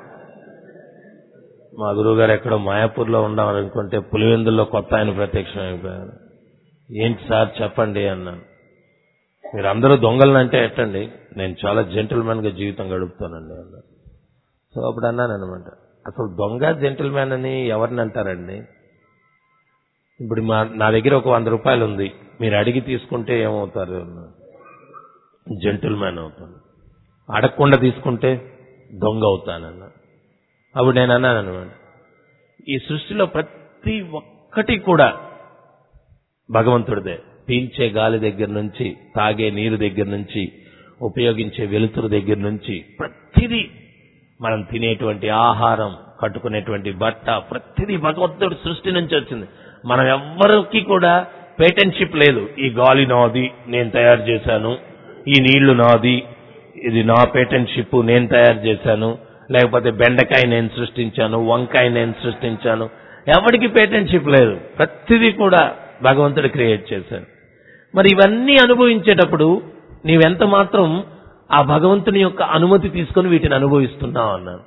మా గురువు గారు ఎక్కడో మాయాపూర్లో ఉండాలనుకుంటే పులివెందుల్లో కొత్త ఆయన ప్రత్యక్షమైపోయారు ఏంటి సార్ చెప్పండి అన్నాను మీరు అందరూ దొంగలను అంటే ఎట్టండి నేను చాలా జెంటిల్మెన్ గా జీవితం గడుపుతానండి అన్నారు సో అప్పుడు అన్నాను అనమాట అసలు దొంగ జెంటిల్మెన్ అని ఎవరిని అంటారండి ఇప్పుడు మా నా దగ్గర ఒక వంద రూపాయలు ఉంది మీరు అడిగి తీసుకుంటే ఏమవుతారు అన్నారు జెంటిల్మెన్ అవుతాను అడగకుండా తీసుకుంటే దొంగ అవుతానన్నా అప్పుడు నేను అన్నాను అనమాట ఈ సృష్టిలో ప్రతి ఒక్కటి కూడా భగవంతుడిదే పీల్చే గాలి దగ్గర నుంచి తాగే నీరు దగ్గర నుంచి ఉపయోగించే వెలుతురు దగ్గర నుంచి ప్రతిదీ మనం తినేటువంటి ఆహారం కట్టుకునేటువంటి బట్ట ప్రతిదీ భగవంతుడి సృష్టి నుంచి వచ్చింది మనం ఎవ్వరికి కూడా పేటెంట్షిప్ లేదు ఈ గాలి నాది నేను తయారు చేశాను ఈ నీళ్లు నాది ఇది నా పేటెంట్షిప్ నేను తయారు చేశాను లేకపోతే బెండకాయ నేను సృష్టించాను వంకాయ నేను సృష్టించాను ఎవరికి పేటెంట్షిప్ లేదు ప్రతిదీ కూడా భగవంతుడు క్రియేట్ చేశాడు మరి ఇవన్నీ అనుభవించేటప్పుడు నీవెంత మాత్రం ఆ భగవంతుని యొక్క అనుమతి తీసుకొని వీటిని అనుభవిస్తున్నావు అన్నాను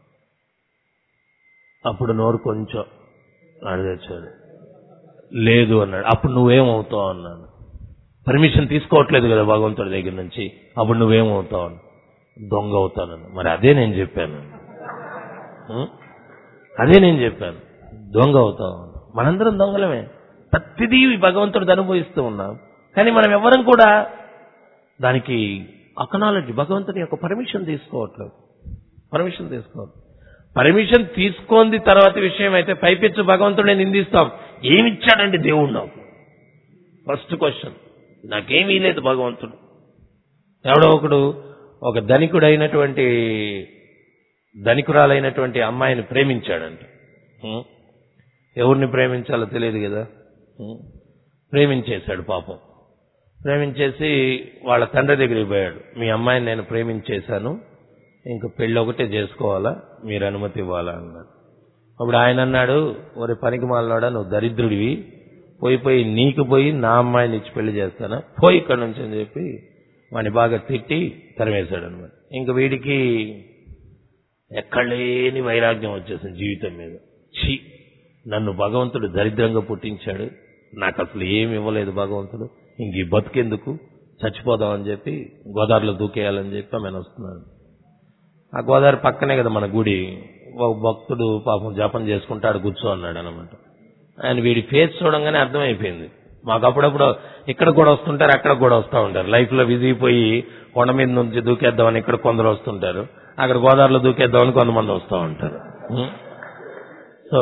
అప్పుడు నోరు కొంచెం అడిగొచ్చాడు లేదు అన్నాడు అప్పుడు నువ్వేమవుతావు అన్నాను పర్మిషన్ తీసుకోవట్లేదు కదా భగవంతుడి దగ్గర నుంచి అప్పుడు నువ్వేమవుతావు దొంగ అవుతానని మరి అదే నేను చెప్పాను ఉం? అదే నేను చెప్పాను దొంగ అవుతావు మనందరం దొంగలమే ప్రతిదీ భగవంతుడు అనుభవిస్తూ ఉన్నాం కానీ మనం ఎవరం కూడా దానికి అకనాలజీ భగవంతుని యొక్క పర్మిషన్ తీసుకోవట్లేదు పర్మిషన్ తీసుకోవట్లేదు పర్మిషన్ తీసుకుంది తర్వాత విషయం అయితే పైపెచ్చు భగవంతుడే నిందిస్తాం ఏమిచ్చాడండి దేవుడు నాకు ఫస్ట్ క్వశ్చన్ నాకేమీ లేదు భగవంతుడు ఎవడో ఒకడు ఒక ధనికుడైనటువంటి ధనికురాలైనటువంటి అమ్మాయిని ప్రేమించాడంట ఉం? ఎవరిని ప్రేమించాలో తెలియదు కదా ఉం? ప్రేమించేశాడు పాపం ప్రేమించేసి వాళ్ళ తండ్రి దగ్గరికి పోయాడు మీ అమ్మాయిని నేను ప్రేమించేశాను ఇంక పెళ్ళి ఒకటే చేసుకోవాలా మీరు అనుమతి ఇవ్వాలా అన్నాడు అప్పుడు ఆయన అన్నాడు ఒరే పనికి మాలనాడా నువ్వు దరిద్రుడివి పోయి పోయి నీకు పోయి నా అమ్మాయిని ఇచ్చి పెళ్లి చేస్తానా పోయి ఇక్కడ నుంచి అని చెప్పి వాడిని బాగా తిట్టి తరిమేశాడు అనమాట ఇంక వీడికి ఎక్కడ లేని వైరాగ్యం వచ్చేసింది జీవితం మీద ఛీ నన్ను భగవంతుడు దరిద్రంగా పుట్టించాడు నాకు అసలు ఏమి ఇవ్వలేదు భగవంతుడు ఇంక ఈ బతుకెందుకు చచ్చిపోదామని చెప్పి గోదావరిలో దూకేయాలని చెప్పి ఆమె వస్తున్నాడు ఆ గోదావరి పక్కనే కదా మన గుడి ఒక భక్తుడు పాపం జపం చేసుకుంటాడు కూర్చో అన్నాడు అనమాట ఆయన వీడి ఫేస్ చూడంగానే అర్థమైపోయింది మాకు అప్పుడప్పుడు ఇక్కడ కూడా వస్తుంటారు అక్కడ కూడా వస్తూ ఉంటారు లైఫ్ లో విసిగిపోయి కొండ మీద నుంచి దూకేద్దామని ఇక్కడ కొందరు వస్తుంటారు అక్కడ గోదావరిలో దూకేద్దామని కొంతమంది వస్తూ ఉంటారు ఉం? సో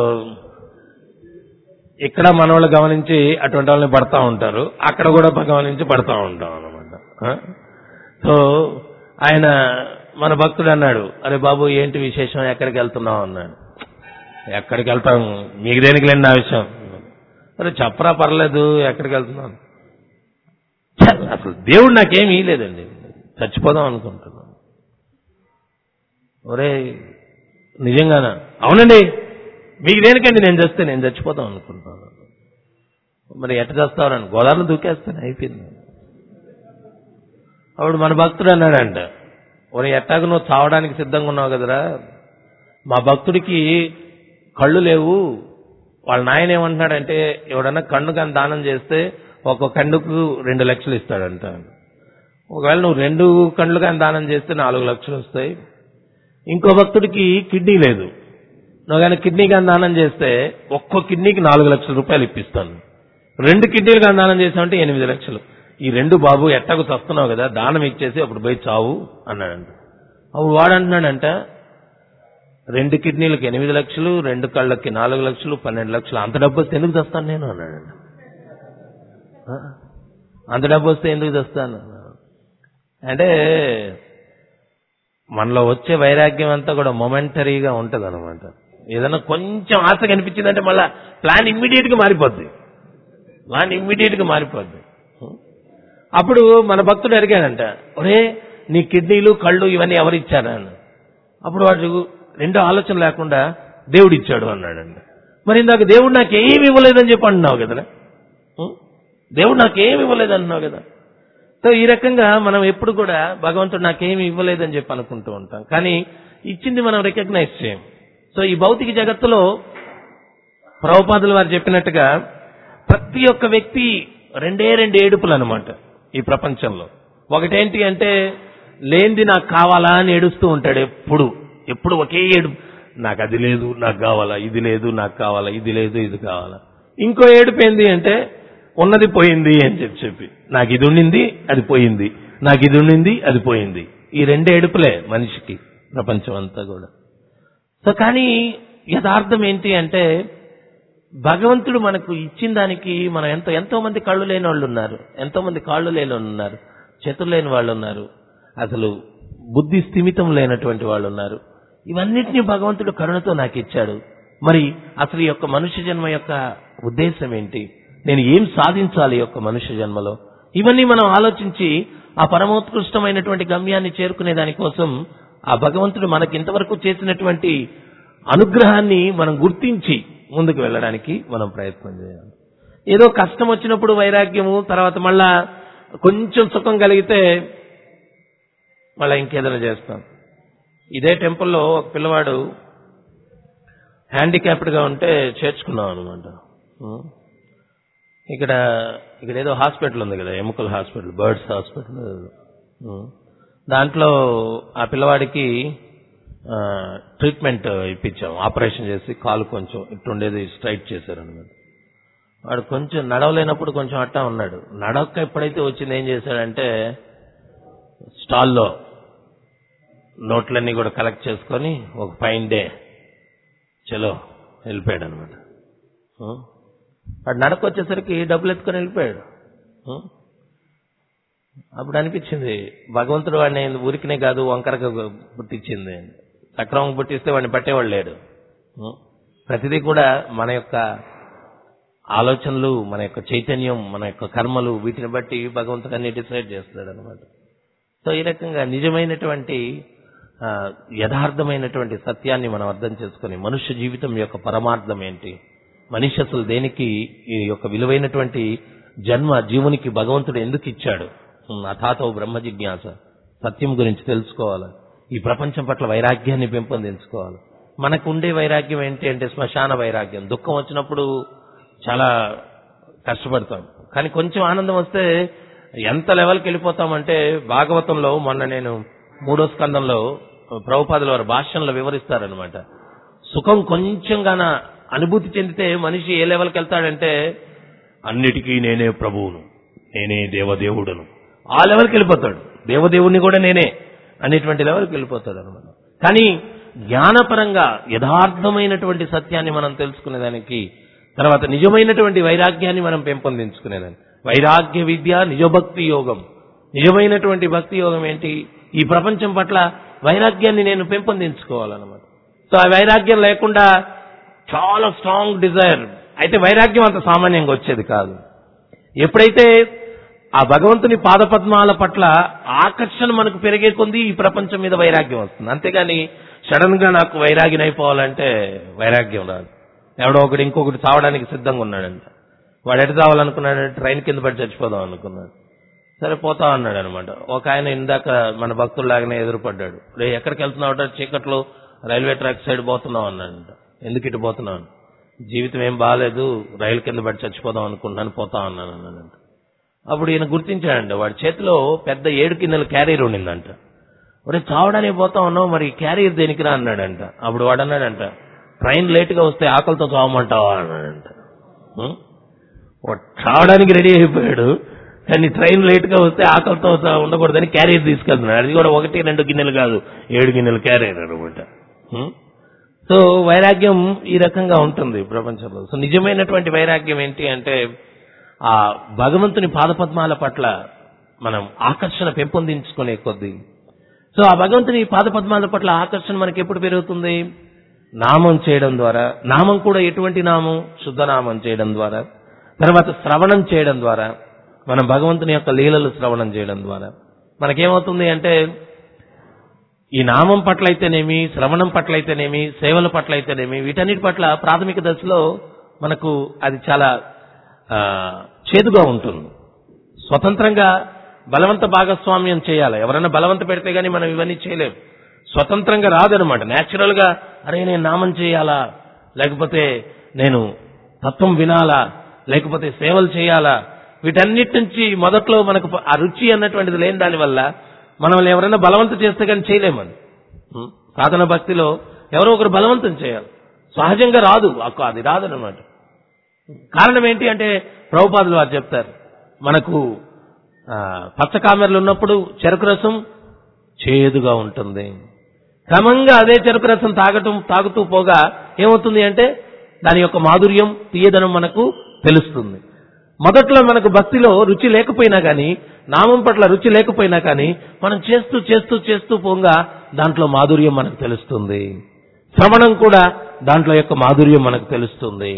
ఇక్కడ మన వాళ్ళు గమనించి అటువంటి వాళ్ళని పడతా ఉంటారు అక్కడ కూడా గమనించి పడతా ఉంటాం అనమాట సో ఆయన మన భక్తుడు అన్నాడు అరే బాబు ఏంటి విశేషం ఎక్కడికి వెళ్తున్నావు అన్నాడు ఎక్కడికి వెళ్తాం మీకు దేనికి లేని నా విషయం అరే చెప్పరా పర్లేదు ఎక్కడికి వెళ్తున్నాను ఛ, అసలు దేవుడు నాకేమీ లేదండి చచ్చిపోదాం అనుకుంటున్నాను ఒరే నిజంగానా అవునండి మీకు దేనికండి నేను చేస్తే నేను చచ్చిపోతాం అనుకుంటున్నాను మరి ఎట్ట చేస్తావరని గోదావరిలో దూకేస్తాను అయిపోయింది అప్పుడు మన భక్తుడు అన్నాడంట ఒరే ఎట్టాగ నువ్వు చావడానికి సిద్ధంగా ఉన్నావు కదరా మా భక్తుడికి కళ్ళు లేవు వాళ్ళ నాయన ఏమంటున్నాడంటే ఎవడన్నా కన్ను కానీ దానం చేస్తే ఒక్కొక్క కన్నుకు రెండు లక్షలు ఇస్తాడంట ఒకవేళ నువ్వు రెండు కళ్ళు కానీ దానం చేస్తే నాలుగు లక్షలు వస్తాయి ఇంకో భక్తుడికి కిడ్నీ లేదు నువ్వు కానీ కిడ్నీ కానీ దానం చేస్తే ఒక్కో కిడ్నీకి నాలుగు లక్షల రూపాయలు ఇప్పిస్తాను రెండు కిడ్నీలు కానీ దానం చేసామంటే ఎనిమిది లక్షలు ఈ రెండు బాబు ఎట్టకు చస్తున్నావు కదా దానం ఇచ్చేసి అప్పుడు పోయి చావు అన్నాడంట అప్పుడు వాడు అంటున్నాడంట రెండు కిడ్నీలకు ఎనిమిది లక్షలు రెండు కళ్ళకి నాలుగు లక్షలు పన్నెండు లక్షలు అంత డబ్బు వస్తే ఎందుకు తెస్తాను నేను అన్నాడంట ఆ? అంత డబ్బు వస్తే ఎందుకు తెస్తాను అంటే మనలో వచ్చే వైరాగ్యం అంతా కూడా మొమెంటరీగా ఉంటది అనమాట ఏదైనా కొంచెం ఆశ కనిపించిందంటే మళ్ళా ప్లాన్ ఇమ్మీడియట్ గా మారిపోద్ది ప్లాన్ ఇమ్మీడియట్ గా మారిపోద్ది అప్పుడు మన భక్తుడు అడిగాడంట ఒరే నీ కిడ్నీలు కళ్ళు ఇవన్నీ ఎవరు ఇచ్చారా అని అప్పుడు వాడు రెండో ఆలోచన లేకుండా దేవుడు ఇచ్చాడు అన్నాడండి మరి ఇందాక దేవుడు నాకు ఏమి ఇవ్వలేదని చెప్పి అంటున్నావు కదా దేవుడు నాకు ఏమి ఇవ్వలేదు అంటున్నావు కదా సో ఈ రకంగా మనం ఎప్పుడు కూడా భగవంతుడు నాకేమి ఇవ్వలేదని చెప్పి అనుకుంటూ ఉంటాం కానీ ఇచ్చింది మనం రికగ్నైజ్ చేయం సో ఈ భౌతిక జగత్తులో ప్రభుపాదులు వారు చెప్పినట్టుగా ప్రతి ఒక్క వ్యక్తి రెండే రెండు ఏడుపులు అనమాట ఈ ప్రపంచంలో ఒకటేంటి అంటే లేనిది నాకు కావాలా అని ఏడుస్తూ ఉంటాడు ఎప్పుడు ఎప్పుడు ఒకే ఏడుపు నాకు అది లేదు నాకు కావాలా ఇది లేదు నాకు కావాలా ఇది లేదు ఇది కావాలా ఇంకో ఏడుపు ఏంది అంటే ఉన్నది పోయింది అని చెప్పి చెప్పి నాకు ఇది ఉండింది అది పోయింది నాకు ఇది ఉండింది అది పోయింది ఈ రెండు ఏడుపులే మనిషికి ప్రపంచం అంతా కూడా సో కానీ యథార్థం ఏంటి అంటే భగవంతుడు మనకు ఇచ్చిన దానికి మనం ఎంతో ఎంతో మంది కళ్ళు లేని వాళ్ళు ఉన్నారు ఎంతో మంది కాళ్ళు లేని వాళ్ళు ఉన్నారు చేతులు లేని వాళ్ళు ఉన్నారు అసలు బుద్ధి స్థిమితం లేనటువంటి వాళ్ళు ఉన్నారు ఇవన్నిటినీ భగవంతుడు కరుణతో నాకు ఇచ్చాడు మరి అసలు ఈ యొక్క మనుష్య జన్మ యొక్క ఉద్దేశం ఏంటి నేను ఏం సాధించాలి ఈ యొక్క మనుష్య జన్మలో ఇవన్నీ మనం ఆలోచించి ఆ పరమోత్కృష్టమైనటువంటి గమ్యాన్ని చేరుకునే దానికోసం ఆ భగవంతుడు మనకి ఇంతవరకు చేసినటువంటి అనుగ్రహాన్ని మనం గుర్తించి ముందుకు వెళ్ళడానికి మనం ప్రయత్నం చేయాలి ఏదో కష్టం వచ్చినప్పుడు వైరాగ్యము తర్వాత మళ్ళా కొంచెం సుఖం కలిగితే మళ్ళా ఇంకేదైనా చేస్తాం ఇదే టెంపుల్లో ఒక పిల్లవాడు హ్యాండిక్యాప్డ్ గా ఉంటే చేర్చుకున్నాం అనమాట ఇక్కడ ఇక్కడ ఏదో హాస్పిటల్ ఉంది కదా ఎముకల హాస్పిటల్ బర్డ్స్ హాస్పిటల్ ఉం. దాంట్లో ఆ పిల్లవాడికి ఆ, ట్రీట్మెంట్ ఇప్పించాం ఆపరేషన్ చేసి కాలు కొంచెం ఇట్టుండేది స్ట్రైట్ చేశారనమాట వాడు కొంచెం నడవలేనప్పుడు కొంచెం అట్టా ఉన్నాడు నడక ఎప్పుడైతే వచ్చింది ఏం చేశాడంటే స్టాల్లో నోట్లన్నీ కూడా కలెక్ట్ చేసుకొని ఒక ఫైన్ డే చలో వెళ్ళిపోయాడు అనమాట వాడు నడక వచ్చేసరికి డబ్బులు ఎత్తుకొని వెళ్ళిపోయాడు ఉం? అప్పుడు అనిపించింది భగవంతుడు వాడిని ఊరికినే కాదు వంకరగా పుట్టించింది సక్రమం పుట్టిస్తే వాడిని పట్టేవాడు లేడు ఉం? ప్రతిదీ కూడా మన యొక్క ఆలోచనలు మన యొక్క చైతన్యం మన యొక్క కర్మలు వీటిని బట్టి భగవంతుడు అన్ని డిసైడ్ చేస్తాడు అనమాట సో ఈ రకంగా నిజమైనటువంటి ఆ, యథార్థమైనటువంటి సత్యాన్ని మనం అర్థం చేసుకొని మనుష్య జీవితం యొక్క పరమార్థం ఏంటి మనిషి అసలు దేనికి ఈ యొక్క విలువైనటువంటి జన్మ జీవునికి భగవంతుడు ఎందుకు ఇచ్చాడు ఉమ్, అథాతో బ్రహ్మ జిజ్ఞాస సత్యం గురించి తెలుసుకోవాలి ఈ ప్రపంచం పట్ల వైరాగ్యాన్ని పెంపొందించుకోవాలి మనకు ఉండే వైరాగ్యం ఏంటి అంటే శ్మశాన వైరాగ్యం దుఃఖం వచ్చినప్పుడు చాలా కష్టపడతాం కానీ కొంచెం ఆనందం వస్తే ఎంత లెవెల్కి వెళ్ళిపోతామంటే భాగవతంలో మొన్న నేను మూడో స్కందంలో ప్రభుపాదుల వారి భాష్యంలో వివరిస్తారనమాట సుఖం కొంచెం గాన అనుభూతి చెందితే మనిషి ఏ లెవెల్కి వెళ్తాడంటే అన్నిటికీ నేనే ప్రభువును నేనే దేవదేవుడను ఆ లెవెల్కి వెళ్ళిపోతాడు దేవదేవుడిని కూడా నేనే అనేటువంటి లెవెల్కి వెళ్ళిపోతాడు అనమాట కానీ జ్ఞానపరంగా యథార్థమైనటువంటి సత్యాన్ని మనం తెలుసుకునేదానికి తర్వాత నిజమైనటువంటి వైరాగ్యాన్ని మనం పెంపొందించుకునేదాన్ని వైరాగ్య విద్య నిజభక్తి యోగం నిజమైనటువంటి భక్తి యోగం ఏంటి ఈ ప్రపంచం పట్ల వైరాగ్యాన్ని నేను పెంపొందించుకోవాలన్నమాట సో ఆ వైరాగ్యం లేకుండా చాలా స్ట్రాంగ్ డిజైర్ అయితే వైరాగ్యం అంత సామాన్యంగా వచ్చేది కాదు ఎప్పుడైతే ఆ భగవంతుని పాదపద్మాల పట్ల ఆకర్షణ మనకు పెరిగే కొంది ఈ ప్రపంచం మీద వైరాగ్యం వస్తుంది అంతేగాని సడన్ గా నాకు వైరాగ్యం అయిపోవాలంటే వైరాగ్యం రాదు ఎవడో ఒకటి ఇంకొకటి చావడానికి సిద్ధంగా ఉన్నాడంట వాడు ఎటు చావాలనుకున్నాడు ట్రైన్ కింద పడి చచ్చిపోదాం అనుకున్నాడు సరే పోతా అన్నాడు అనమాట ఒక ఆయన ఇందాక మన భక్తుల్లాగానే ఎదురుపడ్డాడు రే ఎక్కడికి వెళ్తున్నావు చీకట్లో రైల్వే ట్రాక్ సైడ్ పోతున్నావు అన్నాడంట ఎందుకు ఇటు పోతున్నాను జీవితం ఏం బాగాలేదు రైలు కింద పడి చచ్చిపోదాం అనుకుంటున్నాను పోతా అన్నాను అన్నాడంట అప్పుడు ఈయన గుర్తించాడంట వాడి చేతిలో పెద్ద ఏడు కిందల క్యారియర్ ఉండిందంట ఒరే చావడానికి పోతా ఉన్నావు మరి క్యారియర్ దేనికిరా అన్నాడంట అప్పుడు వాడు అన్నాడంట ట్రైన్ లేటుగా వస్తే ఆకలితో చావమంటావా అన్నాడంట ఉం? వాడు చావడానికి రెడీ అయిపోయాడు కానీ ట్రైన్ లేట్ గా వస్తే ఆకలితో చా- ఉండకూడదని క్యారియర్ తీసుకెళ్తున్నాడు అది కూడా ఒకటి రెండు గిన్నెలు కాదు ఏడు గిన్నెలు క్యారియర్ అనమాట ఉం? సో వైరాగ్యం ఈ రకంగా ఉంటుంది ప్రపంచంలో సో నిజమైనటువంటి వైరాగ్యం ఏంటి అంటే ఆ భగవంతుని పాదపద్మాల పట్ల మనం ఆకర్షణ పెంపొందించుకునే కొద్దీ సో ఆ భగవంతుని పాదపద్మాల పట్ల ఆకర్షణ మనకి ఎప్పుడు పెరుగుతుంది నామం చేయడం ద్వారా నామం కూడా ఎటువంటి నామం శుద్ధ నామం చేయడం ద్వారా తర్వాత శ్రవణం చేయడం ద్వారా మనం భగవంతుని యొక్క లీలలు శ్రవణం చేయడం ద్వారా మనకేమవుతుంది అంటే ఈ నామం పట్ల అయితేనేమి శ్రవణం పట్ల అయితేనేమి సేవల పట్ల అయితేనేమి వీటన్నిటి పట్ల ప్రాథమిక దశలో మనకు అది చాలా ఆ, చేదుగా ఉంటుంది స్వతంత్రంగా బలవంత భాగస్వామ్యం చేయాలి ఎవరైనా బలవంత పెడితే గానీ మనం ఇవన్నీ చేయలేం స్వతంత్రంగా రాదనమాట నేచురల్ గా అరే నేను నామం చేయాలా లేకపోతే నేను తత్వం వినాలా లేకపోతే సేవలు చేయాలా వీటన్నిటి నుంచి మొదట్లో మనకు ఆ రుచి అన్నటువంటిది లేని దాని వల్ల మనం ఎవరైనా బలవంతం చేస్తే కానీ చేయలేమని ఉం? సాధన భక్తిలో ఎవరో ఒకరు బలవంతం చేయాలి సహజంగా రాదు అక్క అది రాదనమాట కారణం ఏంటి అంటే ప్రభుపాదులు వారు చెప్తారు మనకు ఆ, పచ్చ కామెరలు ఉన్నప్పుడు చెరుకు రసం చేదుగా ఉంటుంది క్రమంగా అదే చెరుకు రసం తాగటం తాగుతూ పోగా ఏమవుతుంది అంటే దాని యొక్క మాధుర్యం తీయదనం మనకు తెలుస్తుంది మొదట్లో మనకు భక్తిలో రుచి లేకపోయినా కానీ నామం పట్ల రుచి లేకపోయినా కానీ మనం చేస్తూ చేస్తూ చేస్తూ పోగా దాంట్లో మాధుర్యం మనకు తెలుస్తుంది శ్రవణం కూడా దాంట్లో యొక్క మాధుర్యం మనకు తెలుస్తుంది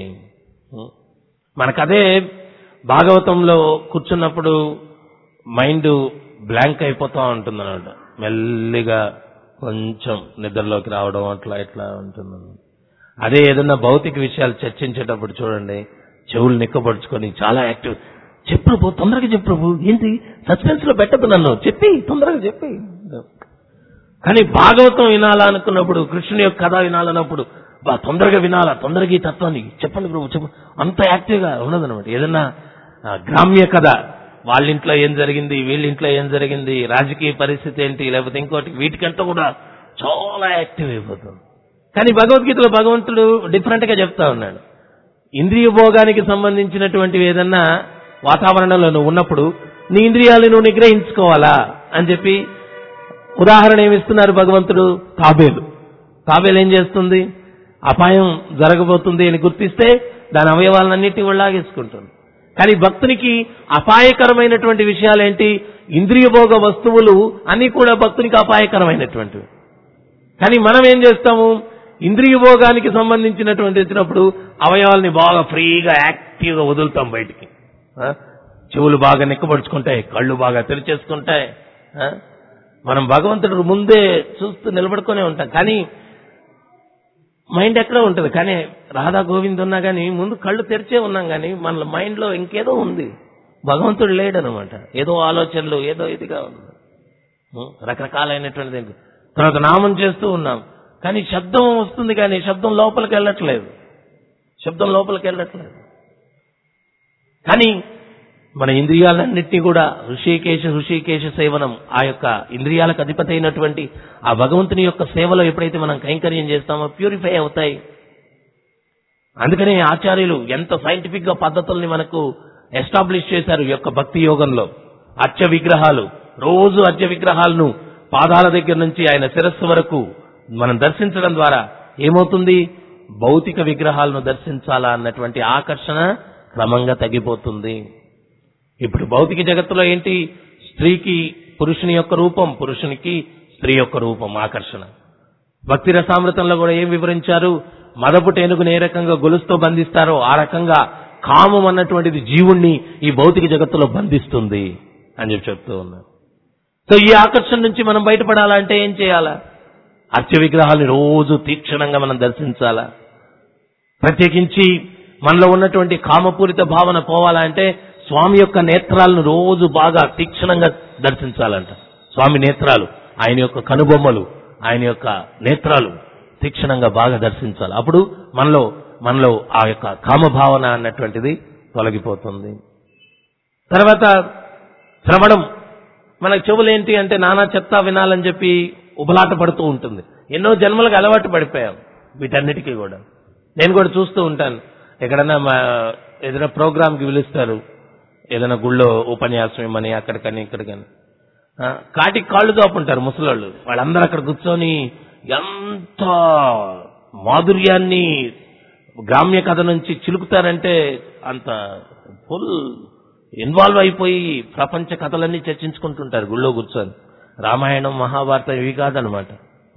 మనకదే భాగవతంలో కూర్చున్నప్పుడు మైండ్ బ్లాంక్ అయిపోతా ఉంటుంది అనమాట మెల్లిగా కొంచెం నిద్రలోకి రావడం అట్లా ఇట్లా ఉంటుంది అదే ఏదన్నా భౌతిక విషయాలు చర్చించేటప్పుడు చూడండి చెవులు నిక్కపడుచుకొని చాలా యాక్టివ్ చెప్పు ప్రభు తొందరగా చెప్పు ప్రభు ఏంటి సస్పెన్స్ లో పెట్టదు నన్ను చెప్పి తొందరగా చెప్పి కానీ భాగవతం వినాలనుకున్నప్పుడు కృష్ణుని యొక్క కథ వినాలన్నప్పుడు బా తొందరగా వినాలా తొందరగా ఈ తత్వాన్ని చెప్పండి ప్రభు చెప్పు అంత యాక్టివ్ గా ఉండదన్నమాట ఏదన్నా ఆ, గ్రామ్య కథ వాళ్ళ ఇంట్లో ఏం జరిగింది వీళ్ళ ఇంట్లో ఏం జరిగింది రాజకీయ పరిస్థితి ఏంటి లేకపోతే ఇంకోటి వీటికంతా కూడా చాలా యాక్టివ్ అయిపోతుంది కానీ భగవద్గీతలో భగవంతుడు డిఫరెంట్ గా చెప్తా ఉన్నాడు ఇంద్రియ భోగానికి సంబంధించినటువంటివి ఏదన్నా వాతావరణంలో నువ్వు ఉన్నప్పుడు నీ ఇంద్రియాలను నువ్వు నిగ్రహించుకోవాలా అని చెప్పి ఉదాహరణ ఏమిస్తున్నారు భగవంతుడు తాబేలు తాబేలు ఏం చేస్తుంది అపాయం జరగబోతుంది అని గుర్తిస్తే దాని అవయవాలన్నింటినీ కూడా లాగేసుకుంటుంది కానీ భక్తునికి అపాయకరమైనటువంటి విషయాలేంటి ఇంద్రియ భోగ వస్తువులు అన్ని కూడా భక్తునికి అపాయకరమైనటువంటివి కానీ మనం ఏం చేస్తాము ఇంద్రియ భోగానికి సంబంధించినటువంటి వచ్చినప్పుడు అవయవాల్ని బాగా ఫ్రీగా యాక్టివ్గా వదులుతాం బయటికి ఆ? చెవులు బాగా నిక్కబడుచుకుంటాయి కళ్ళు బాగా తెరిచేసుకుంటాయి ఆ? మనం భగవంతుడు ముందే చూస్తూ నిలబడుకునే ఉంటాం కానీ మైండ్ ఎక్కడ ఉంటుంది కానీ రాధా గోవింద్ ఉన్నా కానీ ముందు కళ్ళు తెరిచే ఉన్నాం కానీ మన మైండ్ లో ఇంకేదో ఉంది భగవంతుడు లేడనమాట ఏదో ఆలోచనలు ఏదో ఇదిగా ఉంది ఉం? రకరకాలైనటువంటి తర్వాత నామం చేస్తూ ఉన్నాం కానీ శబ్దం వస్తుంది కానీ శబ్దం లోపలికి వెళ్ళట్లేదు శబ్దం లోపలికి వెళ్ళట్లేదు కానీ మన ఇంద్రియాలన్నింటినీ కూడా ఋషికేశ ఋషికేశ సేవనం ఆ యొక్క ఇంద్రియాలకు అధిపతి అయినటువంటి ఆ భగవంతుని యొక్క సేవలో ఎప్పుడైతే మనం కైంకర్యం చేస్తామో ప్యూరిఫై అవుతాయి అందుకనే ఆచార్యులు ఎంత సైంటిఫిక్ గా పద్ధతుల్ని మనకు ఎస్టాబ్లిష్ చేశారు ఈ యొక్క భక్తి యోగంలో అర్చ విగ్రహాలు రోజు అర్చ విగ్రహాలను పాదాల దగ్గర నుంచి ఆయన శిరస్సు వరకు మనం దర్శించడం ద్వారా ఏమవుతుంది భౌతిక విగ్రహాలను దర్శించాలా అన్నటువంటి ఆకర్షణ క్రమంగా తగ్గిపోతుంది ఇప్పుడు భౌతిక జగత్తులో ఏంటి స్త్రీకి పురుషుని యొక్క రూపం పురుషునికి స్త్రీ యొక్క రూపం ఆకర్షణ భక్తి రసామృతంలో కూడా ఏం వివరించారు మదపు టేనుగుని ఏ రకంగా గొలుసుతో బంధిస్తారో ఆ రకంగా కామం అన్నటువంటిది జీవుణ్ణి ఈ భౌతిక జగత్తులో బంధిస్తుంది అని చెప్పి చెప్తూ ఉన్నారు సో ఈ ఆకర్షణ నుంచి మనం బయటపడాలంటే ఏం చేయాలా అర్చ విగ్రహాల్ని రోజు తీక్షణంగా మనం దర్శించాలా ప్రత్యేకించి మనలో ఉన్నటువంటి కామపూరిత భావన పోవాలంటే స్వామి యొక్క నేత్రాలను రోజు బాగా తీక్షణంగా దర్శించాలంట స్వామి నేత్రాలు ఆయన యొక్క కనుబొమ్మలు ఆయన యొక్క నేత్రాలు తీక్షణంగా బాగా దర్శించాలి అప్పుడు మనలో మనలో ఆ యొక్క కామభావన అన్నటువంటిది తొలగిపోతుంది తర్వాత శ్రవణం మనకు చెవులేంటి అంటే నానా చెత్త వినాలని చెప్పి ఉబలాట పడుతూ ఉంటుంది ఎన్నో జన్మలకు అలవాటు పడిపోయాం వీటన్నిటికీ కూడా నేను కూడా చూస్తూ ఉంటాను ఎక్కడన్నా మా ఏదైనా ప్రోగ్రామ్కి పిలుస్తారు ఏదైనా గుళ్ళో ఉపన్యాసం ఇమ్మని అక్కడికని ఇక్కడికని ఆ, కాటికి కాళ్ళు చాపుంటారు ముసలోళ్ళు వాళ్ళందరూ అక్కడ కూర్చొని ఎంత మాధుర్యాన్ని గ్రామ్య కథ నుంచి చిలుకుతారంటే అంత ఫుల్ ఇన్వాల్వ్ అయిపోయి ప్రపంచ కథలన్నీ చర్చించుకుంటుంటారు గుళ్ళో కూర్చొని రామాయణం మహాభారతం ఇవి కాదనమాట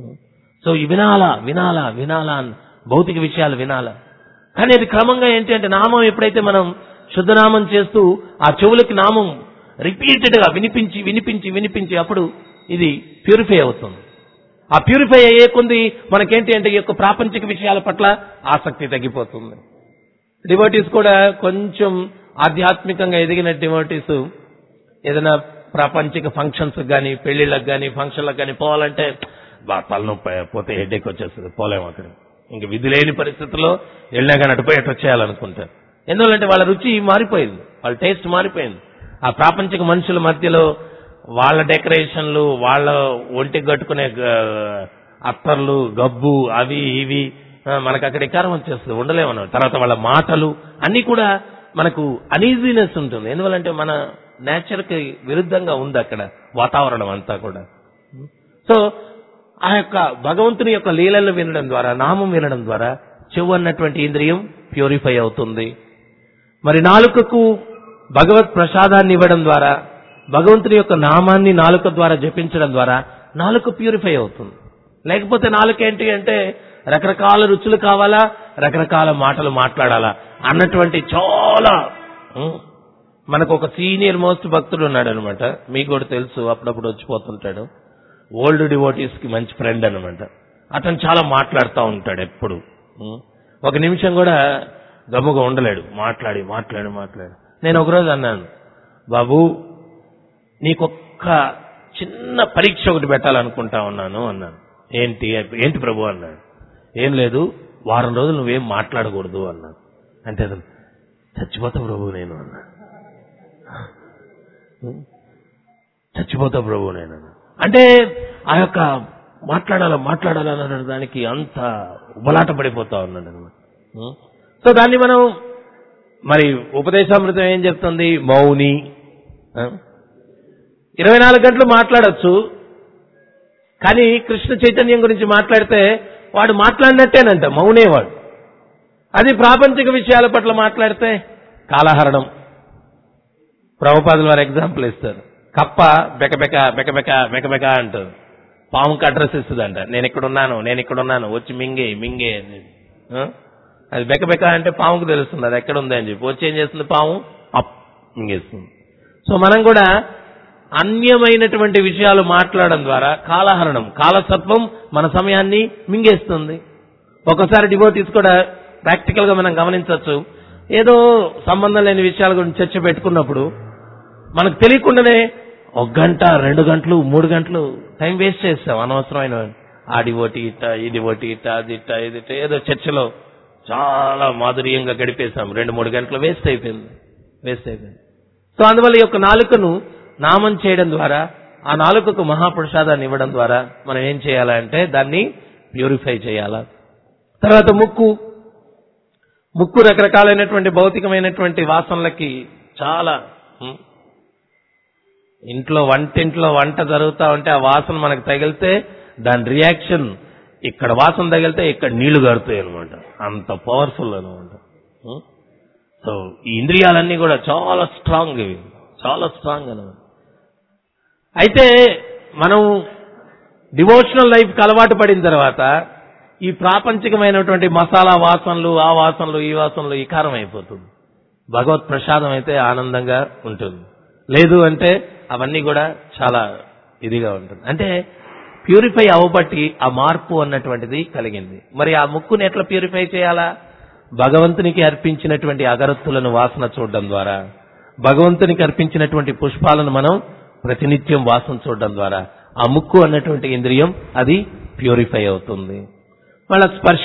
సో ఇవి వినాలా వినాలా వినాలా అని భౌతిక విషయాలు వినాలా కానీ అది క్రమంగా ఏంటి అంటే నామం ఎప్పుడైతే మనం శుద్ధనామం చేస్తూ ఆ చెవులకి నామం రిపీటెడ్ గా వినిపించి వినిపించి వినిపించి అప్పుడు ఇది ప్యూరిఫై అవుతుంది ఆ ప్యూరిఫై అయ్యే కొంది మనకేంటి అంటే ఈ యొక్క ప్రాపంచిక విషయాల పట్ల ఆసక్తి తగ్గిపోతుంది డివోటీస్ కూడా కొంచెం ఆధ్యాత్మికంగా ఎదిగిన డివోటీస్ ఏదైనా ప్రాపంచిక ఫంక్షన్స్ కానీ పెళ్లిళ్ళకి కానీ ఫంక్షన్లకు కానీ పోవాలంటే బా తలనొప్పి పోతే హెడేక్ వచ్చేస్తుంది పోలేము అక్కడ ఇంక విధి లేని పరిస్థితుల్లో వెళ్ళినా కానీ అటుపోయి అటు వచ్చేయాలనుకుంటారు ఎందువల్లంటే వాళ్ళ రుచి మారిపోయింది వాళ్ళ టేస్ట్ మారిపోయింది ఆ ప్రాపంచిక మనుషుల మధ్యలో వాళ్ళ డెకరేషన్లు వాళ్ళ ఒంటికి కట్టుకునే గ- అత్తర్లు గబ్బు అవి ఇవి ఆ, మనకు అక్కడ ఇకారం వచ్చేస్తుంది ఉండలేమన్న తర్వాత వాళ్ళ మాటలు అన్ని కూడా మనకు అనీజీనెస్ ఉంటుంది ఎందువల్లంటే మన నేచర్ కి విరుద్ధంగా ఉంది అక్కడ వాతావరణం అంతా కూడా సో ఆ యొక్క భగవంతుని యొక్క లీలలను వినడం ద్వారా నామం వినడం ద్వారా చెవు అన్నటువంటి ఇంద్రియం ప్యూరిఫై అవుతుంది మరి నాలుకకు భగవత్ ప్రసాదాన్ని ఇవ్వడం ద్వారా భగవంతుని యొక్క నామాన్ని నాలుక ద్వారా జపించడం ద్వారా నాలుక ప్యూరిఫై అవుతుంది లేకపోతే నాలుక ఏంటి అంటే రకరకాల రుచులు కావాలా రకరకాల మాటలు మాట్లాడాలా అన్నటువంటి చాలా ఉం, మనకు ఒక సీనియర్ మోస్ట్ భక్తుడు ఉన్నాడు అనమాట మీకు కూడా తెలుసు అప్పుడప్పుడు వచ్చిపోతుంటాడు ఓల్డ్ డివోటీస్ కి మంచి ఫ్రెండ్ అనమాట అతను చాలా మాట్లాడుతూ ఉంటాడు ఎప్పుడు ఉం. ఒక నిమిషం కూడా గమ్ముగా ఉండలేడు మాట్లాడి మాట్లాడి మాట్లాడి నేను ఒకరోజు అన్నాను బాబు నీకొక్క చిన్న పరీక్ష ఒకటి పెట్టాలనుకుంటా ఉన్నాను అన్నాను ఏంటి ఏంటి ప్రభు అన్నాడు ఏం లేదు వారం రోజులు నువ్వేం మాట్లాడకూడదు అన్నాను అంటే అతను చచ్చిపోతా ప్రభు నేను అన్నాడు చచ్చిపోతా ప్రభు నేను అంటే ఆ యొక్క మాట్లాడాల మాట్లాడాలన్న దానికి అంత ఉబలాట పడిపోతా ఉన్నాడు అనమాట సో దాన్ని మనం మరి ఉపదేశామృతం ఏం చెప్తుంది మౌని ఆ? ఇరవై నాలుగు గంటలు మాట్లాడొచ్చు కానీ కృష్ణ చైతన్యం గురించి మాట్లాడితే వాడు మాట్లాడినట్టేనంట మౌనే వాడు అది ప్రాపంచిక విషయాల పట్ల మాట్లాడితే కాలహరణం ప్రభుపాదుల వారు ఎగ్జాంపుల్ ఇస్తారు కప్ప బెకబెక బెకబెక బెకబెక అంటారు పాముకి అడ్రస్ ఇస్తుందంట నేను ఇక్కడ ఉన్నాను నేను ఇక్కడ ఉన్నాను వచ్చి మింగే మింగే అని ఆ? అది బెకబెక అంటే పాముకు తెలుస్తుంది అది ఎక్కడ ఉంది అని చెప్పి వచ్చి ఏం చేస్తుంది పాము అప్ మింగేస్తుంది సో మనం కూడా అన్యమైనటువంటి విషయాలు మాట్లాడడం ద్వారా కాలహరణం కాలసత్వం మన సమయాన్ని మింగేస్తుంది ఒకసారి డివోటీస్ కూడా ప్రాక్టికల్ గా మనం గమనించవచ్చు ఏదో సంబంధం లేని విషయాల గురించి చర్చ పెట్టుకున్నప్పుడు మనకు తెలియకుండానే ఒక గంట రెండు గంటలు మూడు గంటలు టైం వేస్ట్ చేస్తాం అనవసరమైన ఆ డివోటి ఇట్ట ఈ డివోటి ఇట్ట అది ఇట్ట ఇది ఇట్ట ఏదో చర్చలో చాలా మాధుర్యంగా గడిపేశాం రెండు మూడు గంటలు వేస్ట్ అయిపోయింది వేస్ట్ అయిపోయింది సో అందువల్ల ఈ యొక్క నాలుకను నామం చేయడం ద్వారా ఆ నాలుకకు మహాప్రసాదాన్ని ఇవ్వడం ద్వారా మనం ఏం చేయాలంటే దాన్ని ప్యూరిఫై చేయాలా తర్వాత ముక్కు ముక్కు రకరకాలైనటువంటి భౌతికమైనటువంటి వాసనలకి చాలా ఉం, ఇంట్లో వంటింట్లో వంట జరుగుతా ఉంటే ఆ వాసన మనకు తగిలితే దాని రియాక్షన్ ఇక్కడ వాసన తగిలితే ఇక్కడ నీళ్లు గారుతాయి అనమాట అంత పవర్ఫుల్ అనమాట ఉం? సో ఈ ఇంద్రియాలన్నీ కూడా చాలా స్ట్రాంగ్ ఇవి చాలా స్ట్రాంగ్ అనమాట అయితే మనం డివోషనల్ లైఫ్కి అలవాటు పడిన తర్వాత ఈ ప్రాపంచికమైనటువంటి మసాలా వాసనలు ఆ వాసనలు ఈ వాసనలు ఈ కారం అయిపోతుంది భగవత్ ప్రసాదం అయితే ఆనందంగా ఉంటుంది లేదు అంటే అవన్నీ కూడా చాలా ఇదిగా ఉంటుంది అంటే ప్యూరిఫై అవ్వబట్టి ఆ మార్పు అన్నటువంటిది కలిగింది మరి ఆ ముక్కుని ఎట్లా ప్యూరిఫై చేయాలా భగవంతునికి అర్పించినటువంటి అగరత్తులను వాసన చూడడం ద్వారా భగవంతునికి అర్పించినటువంటి పుష్పాలను మనం ప్రతినిత్యం వాసన చూడడం ద్వారా ఆ ముక్కు అన్నటువంటి ఇంద్రియం అది ప్యూరిఫై అవుతుంది వాళ్ళ స్పర్శ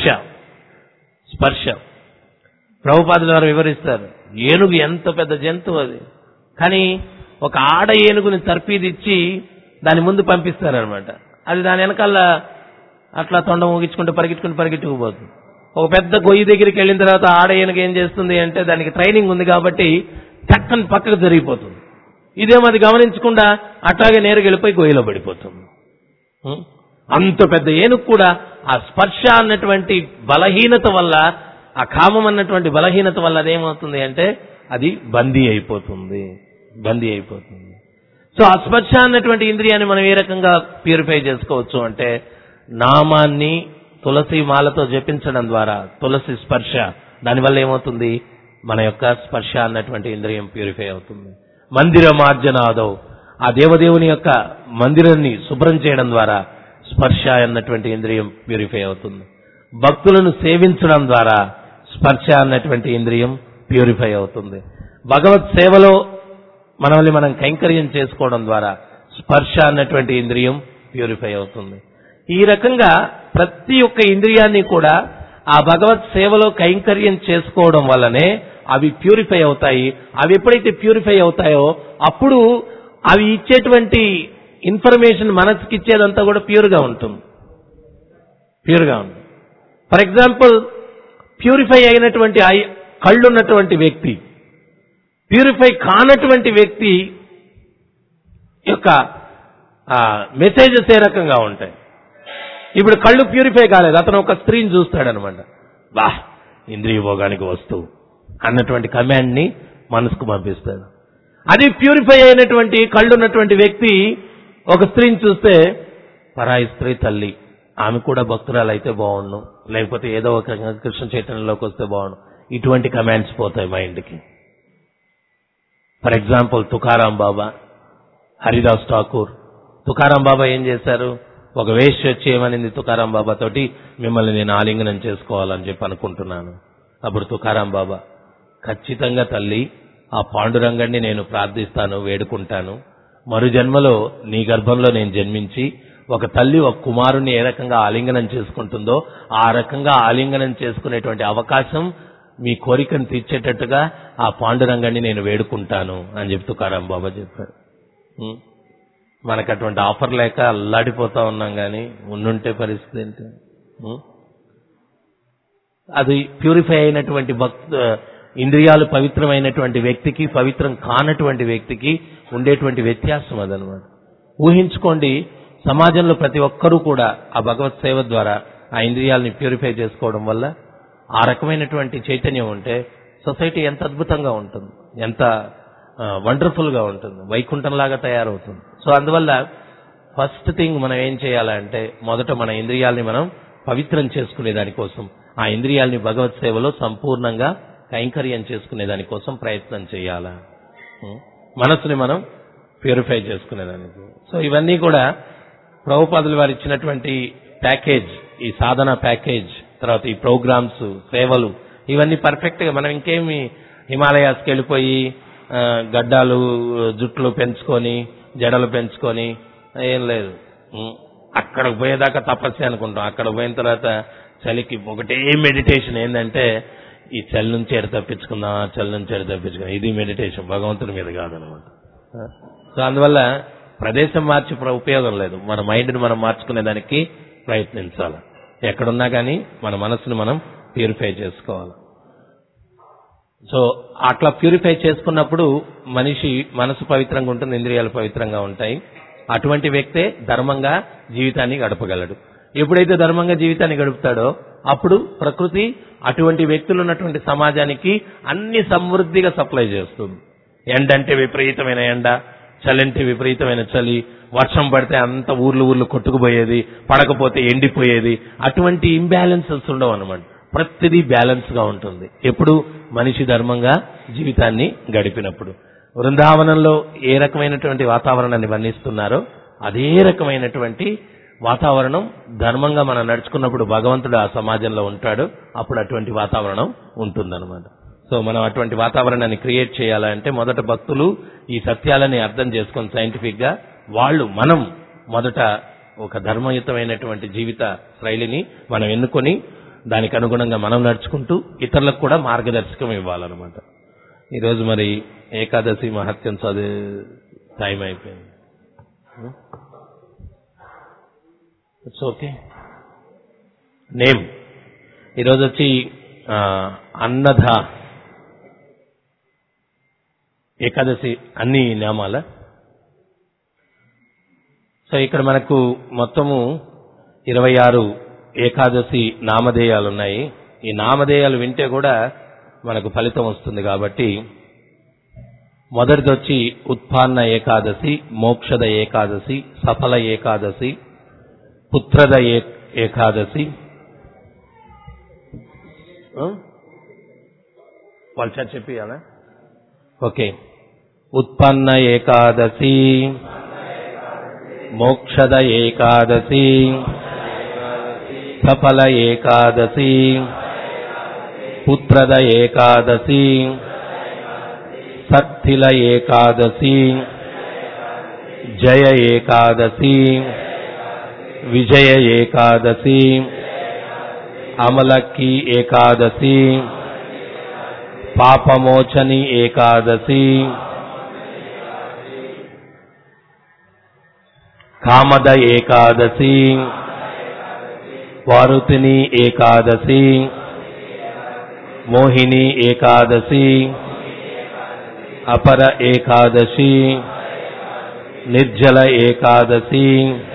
స్పర్శ ప్రభుపాదుల వారు వివరిస్తారు ఏనుగు ఎంత పెద్ద జంతువు అది కానీ ఒక ఆడ ఏనుగుని తర్పీదిచ్చి దాని ముందు పంపిస్తారనమాట అది దాని వెనకాల అట్లా తొండ ఊగించుకుంటూ పరిగెట్టుకుంటూ పరిగెట్టుకుపోతుంది ఒక పెద్ద గొయ్యి దగ్గరికి వెళ్ళిన తర్వాత ఆడ ఏనుగు ఏం చేస్తుంది అంటే దానికి ట్రైనింగ్ ఉంది కాబట్టి చక్కని పక్కకు జరిగిపోతుంది ఇదేమో అది గమనించకుండా అట్లాగే నేరుగా వెళ్ళిపోయి గొయ్యిలో పడిపోతుంది ఉం? అంత పెద్ద ఏనుగు కూడా ఆ స్పర్శ అన్నటువంటి బలహీనత వల్ల ఆ కామం అన్నటువంటి బలహీనత వల్ల అదేమవుతుంది అంటే అది బందీ అయిపోతుంది బందీ అయిపోతుంది సో ఆ స్పర్శ అన్నటువంటి ఇంద్రియాన్ని మనం ఏ రకంగా ప్యూరిఫై చేసుకోవచ్చు అంటే నామాన్ని తులసి మాలతో జపించడం ద్వారా తులసి స్పర్శ దానివల్ల ఏమవుతుంది మన యొక్క స్పర్శ అన్నటువంటి ఇంద్రియం ప్యూరిఫై అవుతుంది మందిర మార్జనాదవ్ ఆ దేవదేవుని యొక్క మందిరాన్ని శుభ్రం చేయడం ద్వారా స్పర్శ అన్నటువంటి ఇంద్రియం ప్యూరిఫై అవుతుంది భక్తులను సేవించడం ద్వారా స్పర్శ అన్నటువంటి ఇంద్రియం ప్యూరిఫై అవుతుంది భగవత్ సేవలో మనల్ని మనం కైంకర్యం చేసుకోవడం ద్వారా స్పర్శ అన్నటువంటి ఇంద్రియం ప్యూరిఫై అవుతుంది ఈ రకంగా ప్రతి ఒక్క ఇంద్రియాన్ని కూడా ఆ భగవత్ సేవలో కైంకర్యం చేసుకోవడం వల్లనే అవి ప్యూరిఫై అవుతాయి అవి ఎప్పుడైతే ప్యూరిఫై అవుతాయో అప్పుడు అవి ఇచ్చేటువంటి ఇన్ఫర్మేషన్ మనసుకి ఇచ్చేదంతా కూడా ప్యూర్గా ఉంటుంది ప్యూర్గా ఉంటుంది ఫర్ ఎగ్జాంపుల్ ప్యూరిఫై అయినటువంటి ఐ- కళ్ళున్నటువంటి వ్యక్తి ప్యూరిఫై కానటువంటి వ్యక్తి యొక్క మెసేజెస్ ఏ రకంగా ఉంటాయి ఇప్పుడు కళ్ళు ప్యూరిఫై కాలేదు అతను ఒక స్త్రీని చూస్తాడనమాట వా ఇంద్రియ భోగానికి వస్తువు అన్నటువంటి కమాండ్ ని మనసుకు పంపిస్తాడు అది ప్యూరిఫై అయినటువంటి కళ్ళు ఉన్నటువంటి వ్యక్తి ఒక స్త్రీని చూస్తే పరాయి స్త్రీ తల్లి ఆమె కూడా భక్తురాలు అయితే బాగుండు లేకపోతే ఏదో ఒక రకంగా కృష్ణ చైతన్యంలోకి వస్తే బాగుండు ఇటువంటి కమాండ్స్ పోతాయి మైండ్కి ఫర్ ఎగ్జాంపుల్ తుకారాం బాబా హరిదాస్ ఠాకూర్ తుకారాం బాబా ఏం చేశారు ఒక వేష్య వచ్చి ఏమనింది తుకారాం బాబా తోటి మిమ్మల్ని నేను ఆలింగనం చేసుకోవాలని చెప్పి అనుకుంటున్నాను అప్పుడు తుకారాం బాబా ఖచ్చితంగా తల్లి ఆ పాండురంగడిని నేను ప్రార్థిస్తాను వేడుకుంటాను మరు జన్మలో నీ గర్భంలో నేను జన్మించి ఒక తల్లి ఒక కుమారుని ఏ రకంగా ఆలింగనం చేసుకుంటుందో ఆ రకంగా ఆలింగనం చేసుకునేటువంటి అవకాశం మీ కోరికను తీర్చేటట్టుగా ఆ పాండురంగాన్ని నేను వేడుకుంటాను అని చెప్పి తుకారాం బాబా చెప్పారు ఉం? మనకు అటువంటి ఆఫర్ లేక అల్లాడిపోతా ఉన్నాం కానీ ఉండుంటే పరిస్థితి ఏంటి ఉం? అది ప్యూరిఫై అయినటువంటి భక్త ఇంద్రియాలు పవిత్రమైనటువంటి వ్యక్తికి పవిత్రం కానటువంటి వ్యక్తికి ఉండేటువంటి వ్యత్యాసం అదనమాట ఊహించుకోండి సమాజంలో ప్రతి ఒక్కరూ కూడా ఆ భగవత్ సేవ ద్వారా ఆ ఇంద్రియాలని ప్యూరిఫై చేసుకోవడం వల్ల ఆ రకమైనటువంటి చైతన్యం ఉంటే సొసైటీ ఎంత అద్భుతంగా ఉంటుంది ఎంత వండర్ఫుల్ గా ఉంటుంది వైకుంఠంలాగా తయారవుతుంది సో అందువల్ల ఫస్ట్ థింగ్ మనం ఏం చేయాలంటే మొదట మన ఇంద్రియాల్ని మనం పవిత్రం చేసుకునే దానికోసం ఆ ఇంద్రియాల్ని భగవత్ సేవలో సంపూర్ణంగా కైంకర్యం చేసుకునే దానికోసం ప్రయత్నం చేయాలా ఉం? మనసుని మనం ప్యూరిఫై చేసుకునేదానికి సో ఇవన్నీ కూడా ప్రభుపాదులు వారు ఇచ్చినటువంటి ప్యాకేజ్ ఈ సాధన ప్యాకేజ్ తర్వాత ఈ ప్రోగ్రామ్స్ సేవలు ఇవన్నీ పర్ఫెక్ట్ గా మనం ఇంకేమి హిమాలయాస్కి వెళ్ళిపోయి ఆ, గడ్డాలు జుట్లు పెంచుకొని జడలు పెంచుకొని ఏం లేదు ఉం. అక్కడికి పోయేదాకా తపస్సు అనుకుంటాం అక్కడ పోయిన తర్వాత చలికి ఒకటే మెడిటేషన్ ఏంటంటే ఈ చలి నుంచి ఎడ తప్పించుకుందాం ఆ చలి నుంచి ఎడ తప్పించుకుందాం ఇది మెడిటేషన్ భగవంతుని మీద కాదనమాట సో అందువల్ల ప్రదేశం మార్చి ప్ర- ఉపయోగం లేదు మన మైండ్ని మనం మార్చుకునే దానికి ప్రయత్నించాలి ఎక్కడున్నా కానీ మన మనసుని మనం ప్యూరిఫై చేసుకోవాలి సో అట్లా ప్యూరిఫై చేసుకున్నప్పుడు మనిషి మనసు పవిత్రంగా ఉంటుంది ఇంద్రియాలు పవిత్రంగా ఉంటాయి అటువంటి వ్యక్తే ధర్మంగా జీవితాన్ని గడపగలడు ఎప్పుడైతే ధర్మంగా జీవితాన్ని గడుపుతాడో అప్పుడు ప్రకృతి అటువంటి వ్యక్తులు ఉన్నటువంటి సమాజానికి అన్ని సమృద్ధిగా సప్లై చేస్తుంది ఎండ అంటే విపరీతమైన ఎండ చలి అంటే విపరీతమైన చలి వర్షం పడితే అంత ఊర్లు ఊర్లు కొట్టుకుపోయేది పడకపోతే ఎండిపోయేది అటువంటి ఇంబ్యాలెన్సెస్ ఉండవు అనమాట ప్రతిదీ బ్యాలెన్స్ గా ఉంటుంది ఎప్పుడు మనిషి ధర్మంగా జీవితాన్ని గడిపినప్పుడు బృందావనంలో ఏ రకమైనటువంటి వాతావరణాన్ని వర్ణిస్తున్నారో అదే రకమైనటువంటి వాతావరణం ధర్మంగా మనం నడుచుకున్నప్పుడు భగవంతుడు ఆ సమాజంలో ఉంటాడు అప్పుడు అటువంటి వాతావరణం ఉంటుందన్నమాట సో మనం అటువంటి వాతావరణాన్ని క్రియేట్ చేయాలంటే మొదట భక్తులు ఈ సత్యాలని అర్థం చేసుకొని సైంటిఫిక్ గా వాళ్ళు మనం మొదట ఒక ధర్మయుతమైనటువంటి జీవిత శైలిని మనం ఎన్నుకొని దానికి అనుగుణంగా మనం నడుచుకుంటూ ఇతరులకు కూడా మార్గదర్శకం ఇవ్వాలన్నమాట ఈరోజు మరి ఏకాదశి మహత్యం చదివే టైం అయిపోయింది ఇట్స్ ఓకే నేమ్ ఈరోజు వచ్చి ఆ, అన్నధ ఏకాదశి అన్ని నామాల సో ఇక్కడ మనకు మొత్తము ఇరవై ఆరు ఏకాదశి నామధేయాలు ఉన్నాయి ఈ నామధేయాలు వింటే కూడా మనకు ఫలితం వస్తుంది కాబట్టి మొదటిది వచ్చి ఉత్పాన్న ఏకాదశి మోక్షద ఏకాదశి సఫల ఏకాదశి పుత్ರದ ఏ- ఏకాదశి ఆ? వాళ్ళు చర్చ చెప్పియాలా ఓకే ఉత్పన్న ఏకాదశి మోక్షద ఏకాదశి సఫల ఏకాదశి పుత్ರದ ఏకాదశి సత్థిల ఏకాదశి జయ ఏకాదశి విజయ ఏకాదశి అమలక్కి ఏకాదశి పాపమోచని ఏకాదశి కామద ఏకాదశి వారుతిని ఏకాదశి మోహిని ఏకాదశి అపర ఏకాదశి నిర్జల ఏకాదశి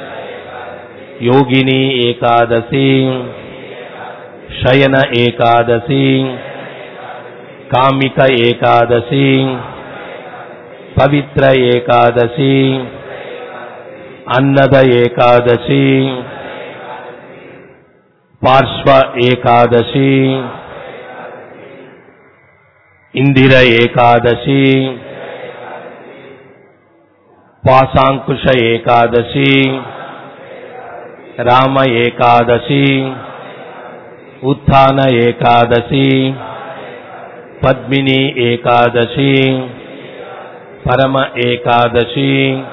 యోగిని ఏకాదశి శయన ఏకాదశి కామిక ఏకాదశి పవిత్ర ఏకాదశి అన్నద ఏకాదశి పార్శ్వ ఏకాదశి ఇందిర ఏకాదశి పాశాంకుశ ఏకాదశి రామ ఏకాదశి ఉత్థాన ఏకాదశి పద్మిని ఏకాదశి పరమ ఏకాదశి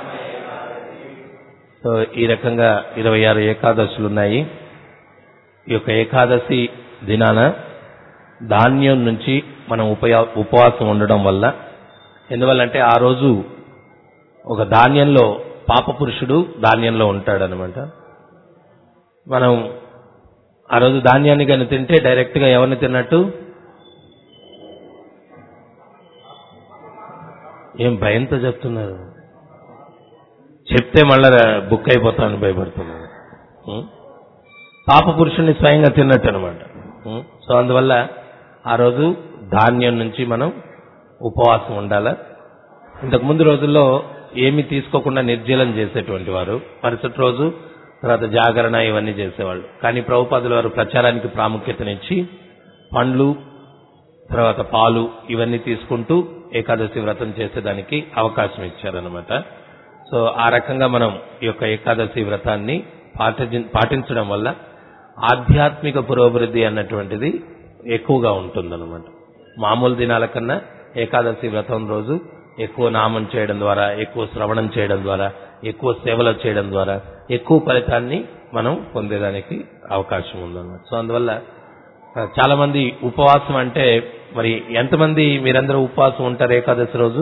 సో ఈ రకంగా ఇరవై ఆరు ఏకాదశులు ఉన్నాయి ఈ యొక్క ఏకాదశి దినాన ధాన్యం నుంచి మనం ఉపయా ఉపవాసం ఉండడం వల్ల ఎందువల్లంటే ఆ రోజు ఒక ధాన్యంలో పాప పురుషుడు ధాన్యంలో ఉంటాడనమాట మనం ఆ రోజు ధాన్యాన్ని కానీ తింటే డైరెక్ట్ గా ఎవరిని తిన్నట్టు ఏం భయంతో చెప్తున్నారు చెప్తే మళ్ళా బుక్ అయిపోతానని భయపడుతున్నారు ఉం? పాప పురుషుణ్ణి స్వయంగా తిన్నట్టు అనమాట సో అందువల్ల ఆ రోజు ధాన్యం నుంచి మనం ఉపవాసం ఉండాల ఇంతకు ముందు రోజుల్లో ఏమి తీసుకోకుండా నిర్జలం చేసేటువంటి వారు మరుసటి రోజు తర్వాత జాగరణ ఇవన్నీ చేసేవాళ్ళు కానీ ప్రభుపాదుల వారు ప్రచారానికి ప్రాముఖ్యతనిచ్చి పండ్లు తర్వాత పాలు ఇవన్నీ తీసుకుంటూ ఏకాదశి వ్రతం చేసేదానికి అవకాశం ఇచ్చారనమాట సో ఆ రకంగా మనం ఈ యొక్క ఏకాదశి వ్రతాన్ని పాటి- పాటించడం వల్ల ఆధ్యాత్మిక పురోభివృద్ధి అన్నటువంటిది ఎక్కువగా ఉంటుందన్నమాట మామూలు దినాల కన్నా ఏకాదశి వ్రతం రోజు ఎక్కువ నామం చేయడం ద్వారా ఎక్కువ శ్రవణం చేయడం ద్వారా ఎక్కువ సేవలు చేయడం ద్వారా ఎక్కువ ఫలితాన్ని మనం పొందేదానికి అవకాశం ఉందన్నమాట సో అందువల్ల ఆ, చాలా మంది ఉపవాసం అంటే మరి ఎంతమంది మీరందరూ ఉపవాసం ఉంటారు ఏకాదశి రోజు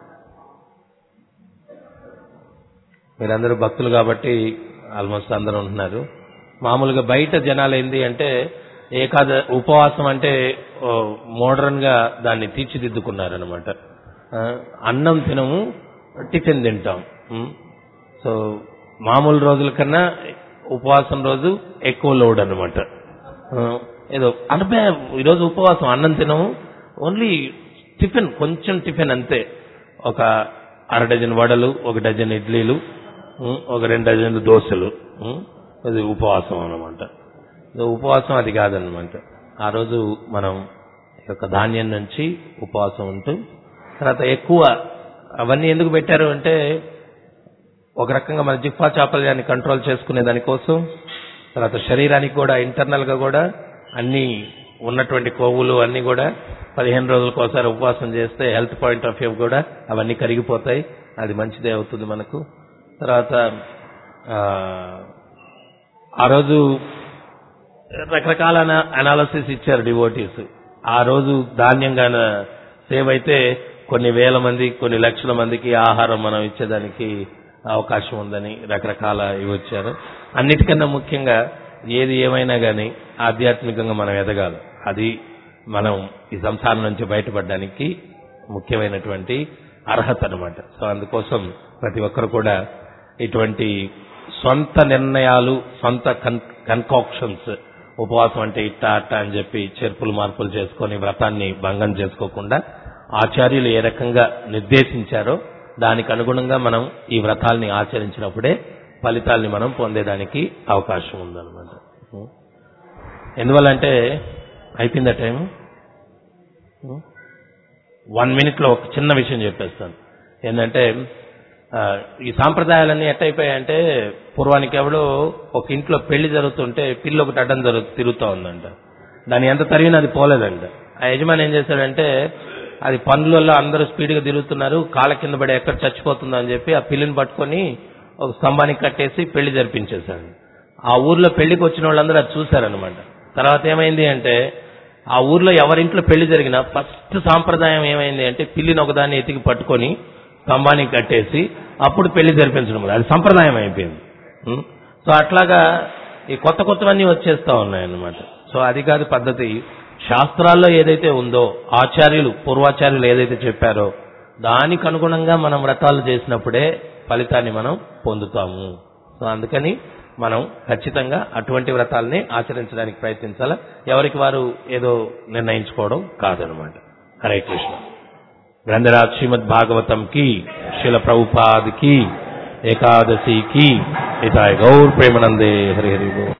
మీరందరూ భక్తులు కాబట్టి ఆల్మోస్ట్ అందరూ ఉంటున్నారు మామూలుగా బయట జనాలు ఏంది అంటే ఏకాద ఉపవాసం అంటే మోడర్న్ గా దాన్ని తీర్చిదిద్దుకున్నారనమాట అన్నం తినము టిఫిన్ తింటాం ఉం. సో మామూలు రోజుల కన్నా ఉపవాసం రోజు ఎక్కువ లోడ్ అనమాట ఏదో అంటే ఈరోజు ఉపవాసం అన్నం తినము ఓన్లీ టిఫిన్ కొంచెం టిఫిన్ అంతే ఒక అర డజన్ వడలు ఒక డజన్ ఇడ్లీలు ఉం, ఒక రెండు డజన్లు దోశలు ఉం, అది ఉపవాసం అనమాట ఉపవాసం అది కాదనమాట ఆ రోజు మనం ఈ యొక్క ధాన్యం నుంచి ఉపవాసం ఉంటూ తర్వాత ఎక్కువ అవన్నీ ఎందుకు పెట్టారు అంటే ఒక రకంగా మన జిఫ్ఫా చాపల్యాన్ని కంట్రోల్ చేసుకునే దానికోసం తర్వాత శరీరానికి కూడా ఇంటర్నల్ గా కూడా అన్ని ఉన్నటువంటి కొవ్వులు అన్ని కూడా పదిహేను రోజులకు ఒకసారి ఉపవాసం చేస్తే హెల్త్ పాయింట్ ఆఫ్ వ్యూ కూడా అవన్నీ కరిగిపోతాయి అది మంచిదే అవుతుంది మనకు తర్వాత ఆ, ఆ రోజు రకరకాల అనాలసిస్ ఇచ్చారు డివోటీస్ ఆ రోజు ధాన్యంగా సేవ్ అయితే కొన్ని వేల మంది కొన్ని లక్షల మందికి ఆహారం మనం ఇచ్చేదానికి అవకాశం ఉందని రకరకాల ఇవి వచ్చారు అన్నిటికన్నా ముఖ్యంగా ఏది ఏమైనా గాని ఆధ్యాత్మికంగా మనం ఎదగాలి అది మనం ఈ సంసారం నుంచి బయటపడడానికి ముఖ్యమైనటువంటి అర్హత అనమాట సో అందుకోసం ప్రతి ఒక్కరు కూడా ఇటువంటి సొంత నిర్ణయాలు సొంత కన్కాక్షన్స్ ఉపవాసం అంటే ఇట్ట అట్ట అని చెప్పి చేర్పులు మార్పులు చేసుకొని వ్రతాన్ని భంగం చేసుకోకుండా ఆచార్యులు ఏ రకంగా నిర్దేశించారో దానికి అనుగుణంగా మనం ఈ వ్రతాల్ని ఆచరించినప్పుడే ఫలితాల్ని మనం పొందేదానికి అవకాశం ఉందన్నమాట ఎందువల్లంటే అయిపోయిందా టైం వన్ మినిట్ లో ఒక చిన్న విషయం చెప్పేస్తాను ఏంటంటే ఆ, ఈ సాంప్రదాయాలన్నీ ఎట్టయిపోయాయంటే పూర్వానికి ఎవడో ఒక ఇంట్లో పెళ్లి జరుగుతుంటే పిల్లి ఒకటి అడ్డం జరుగు తిరుగుతూ ఉందంట దాన్ని ఎంత తరిగినా అది పోలేదంట ఆ యజమాని ఏం చేశాడంటే అది పనులలో అందరూ స్పీడ్ గా తిరుగుతున్నారు కాళ్ళ కింద పడి ఎక్కడ చచ్చిపోతుందో అని చెప్పి ఆ పిల్లిని పట్టుకొని ఒక స్తంభానికి కట్టేసి పెళ్లి జరిపించేశాడు ఆ ఊర్లో పెళ్లికి వచ్చిన వాళ్ళందరూ అది చూశారనమాట తర్వాత ఏమైంది అంటే ఆ ఊర్లో ఎవరింట్లో పెళ్లి జరిగినా ఫస్ట్ సాంప్రదాయం ఏమైంది అంటే పిల్లిని ఒకదాన్ని ఎతికి పట్టుకొని స్తంభానికి కట్టేసి అప్పుడు పెళ్లి జరిపించడం అది సంప్రదాయం అయిపోయింది ఉం? సో అట్లాగా ఈ కొత్త కొత్తవన్నీ వచ్చేస్తా ఉన్నాయన్నమాట సో అది కాదు పద్ధతి శాస్త్రాల్లో ఏదైతే ఉందో ఆచార్యులు పూర్వాచార్యులు ఏదైతే చెప్పారో దానికి అనుగుణంగా మనం వ్రతాలు చేసినప్పుడే ఫలితాన్ని మనం పొందుతాము సో అందుకని మనం ఖచ్చితంగా అటువంటి వ్రతాలని ఆచరించడానికి ప్రయత్నించాలి ఎవరికి వారు ఏదో నిర్ణయించుకోవడం కాదనమాట హరే కృష్ణ గ్రంథరాజ్ శ్రీమద్ భాగవతం की शिल प्रभुपाद की एकादशी की हिताय गौर प्रेमानंदे हरि हरि बोल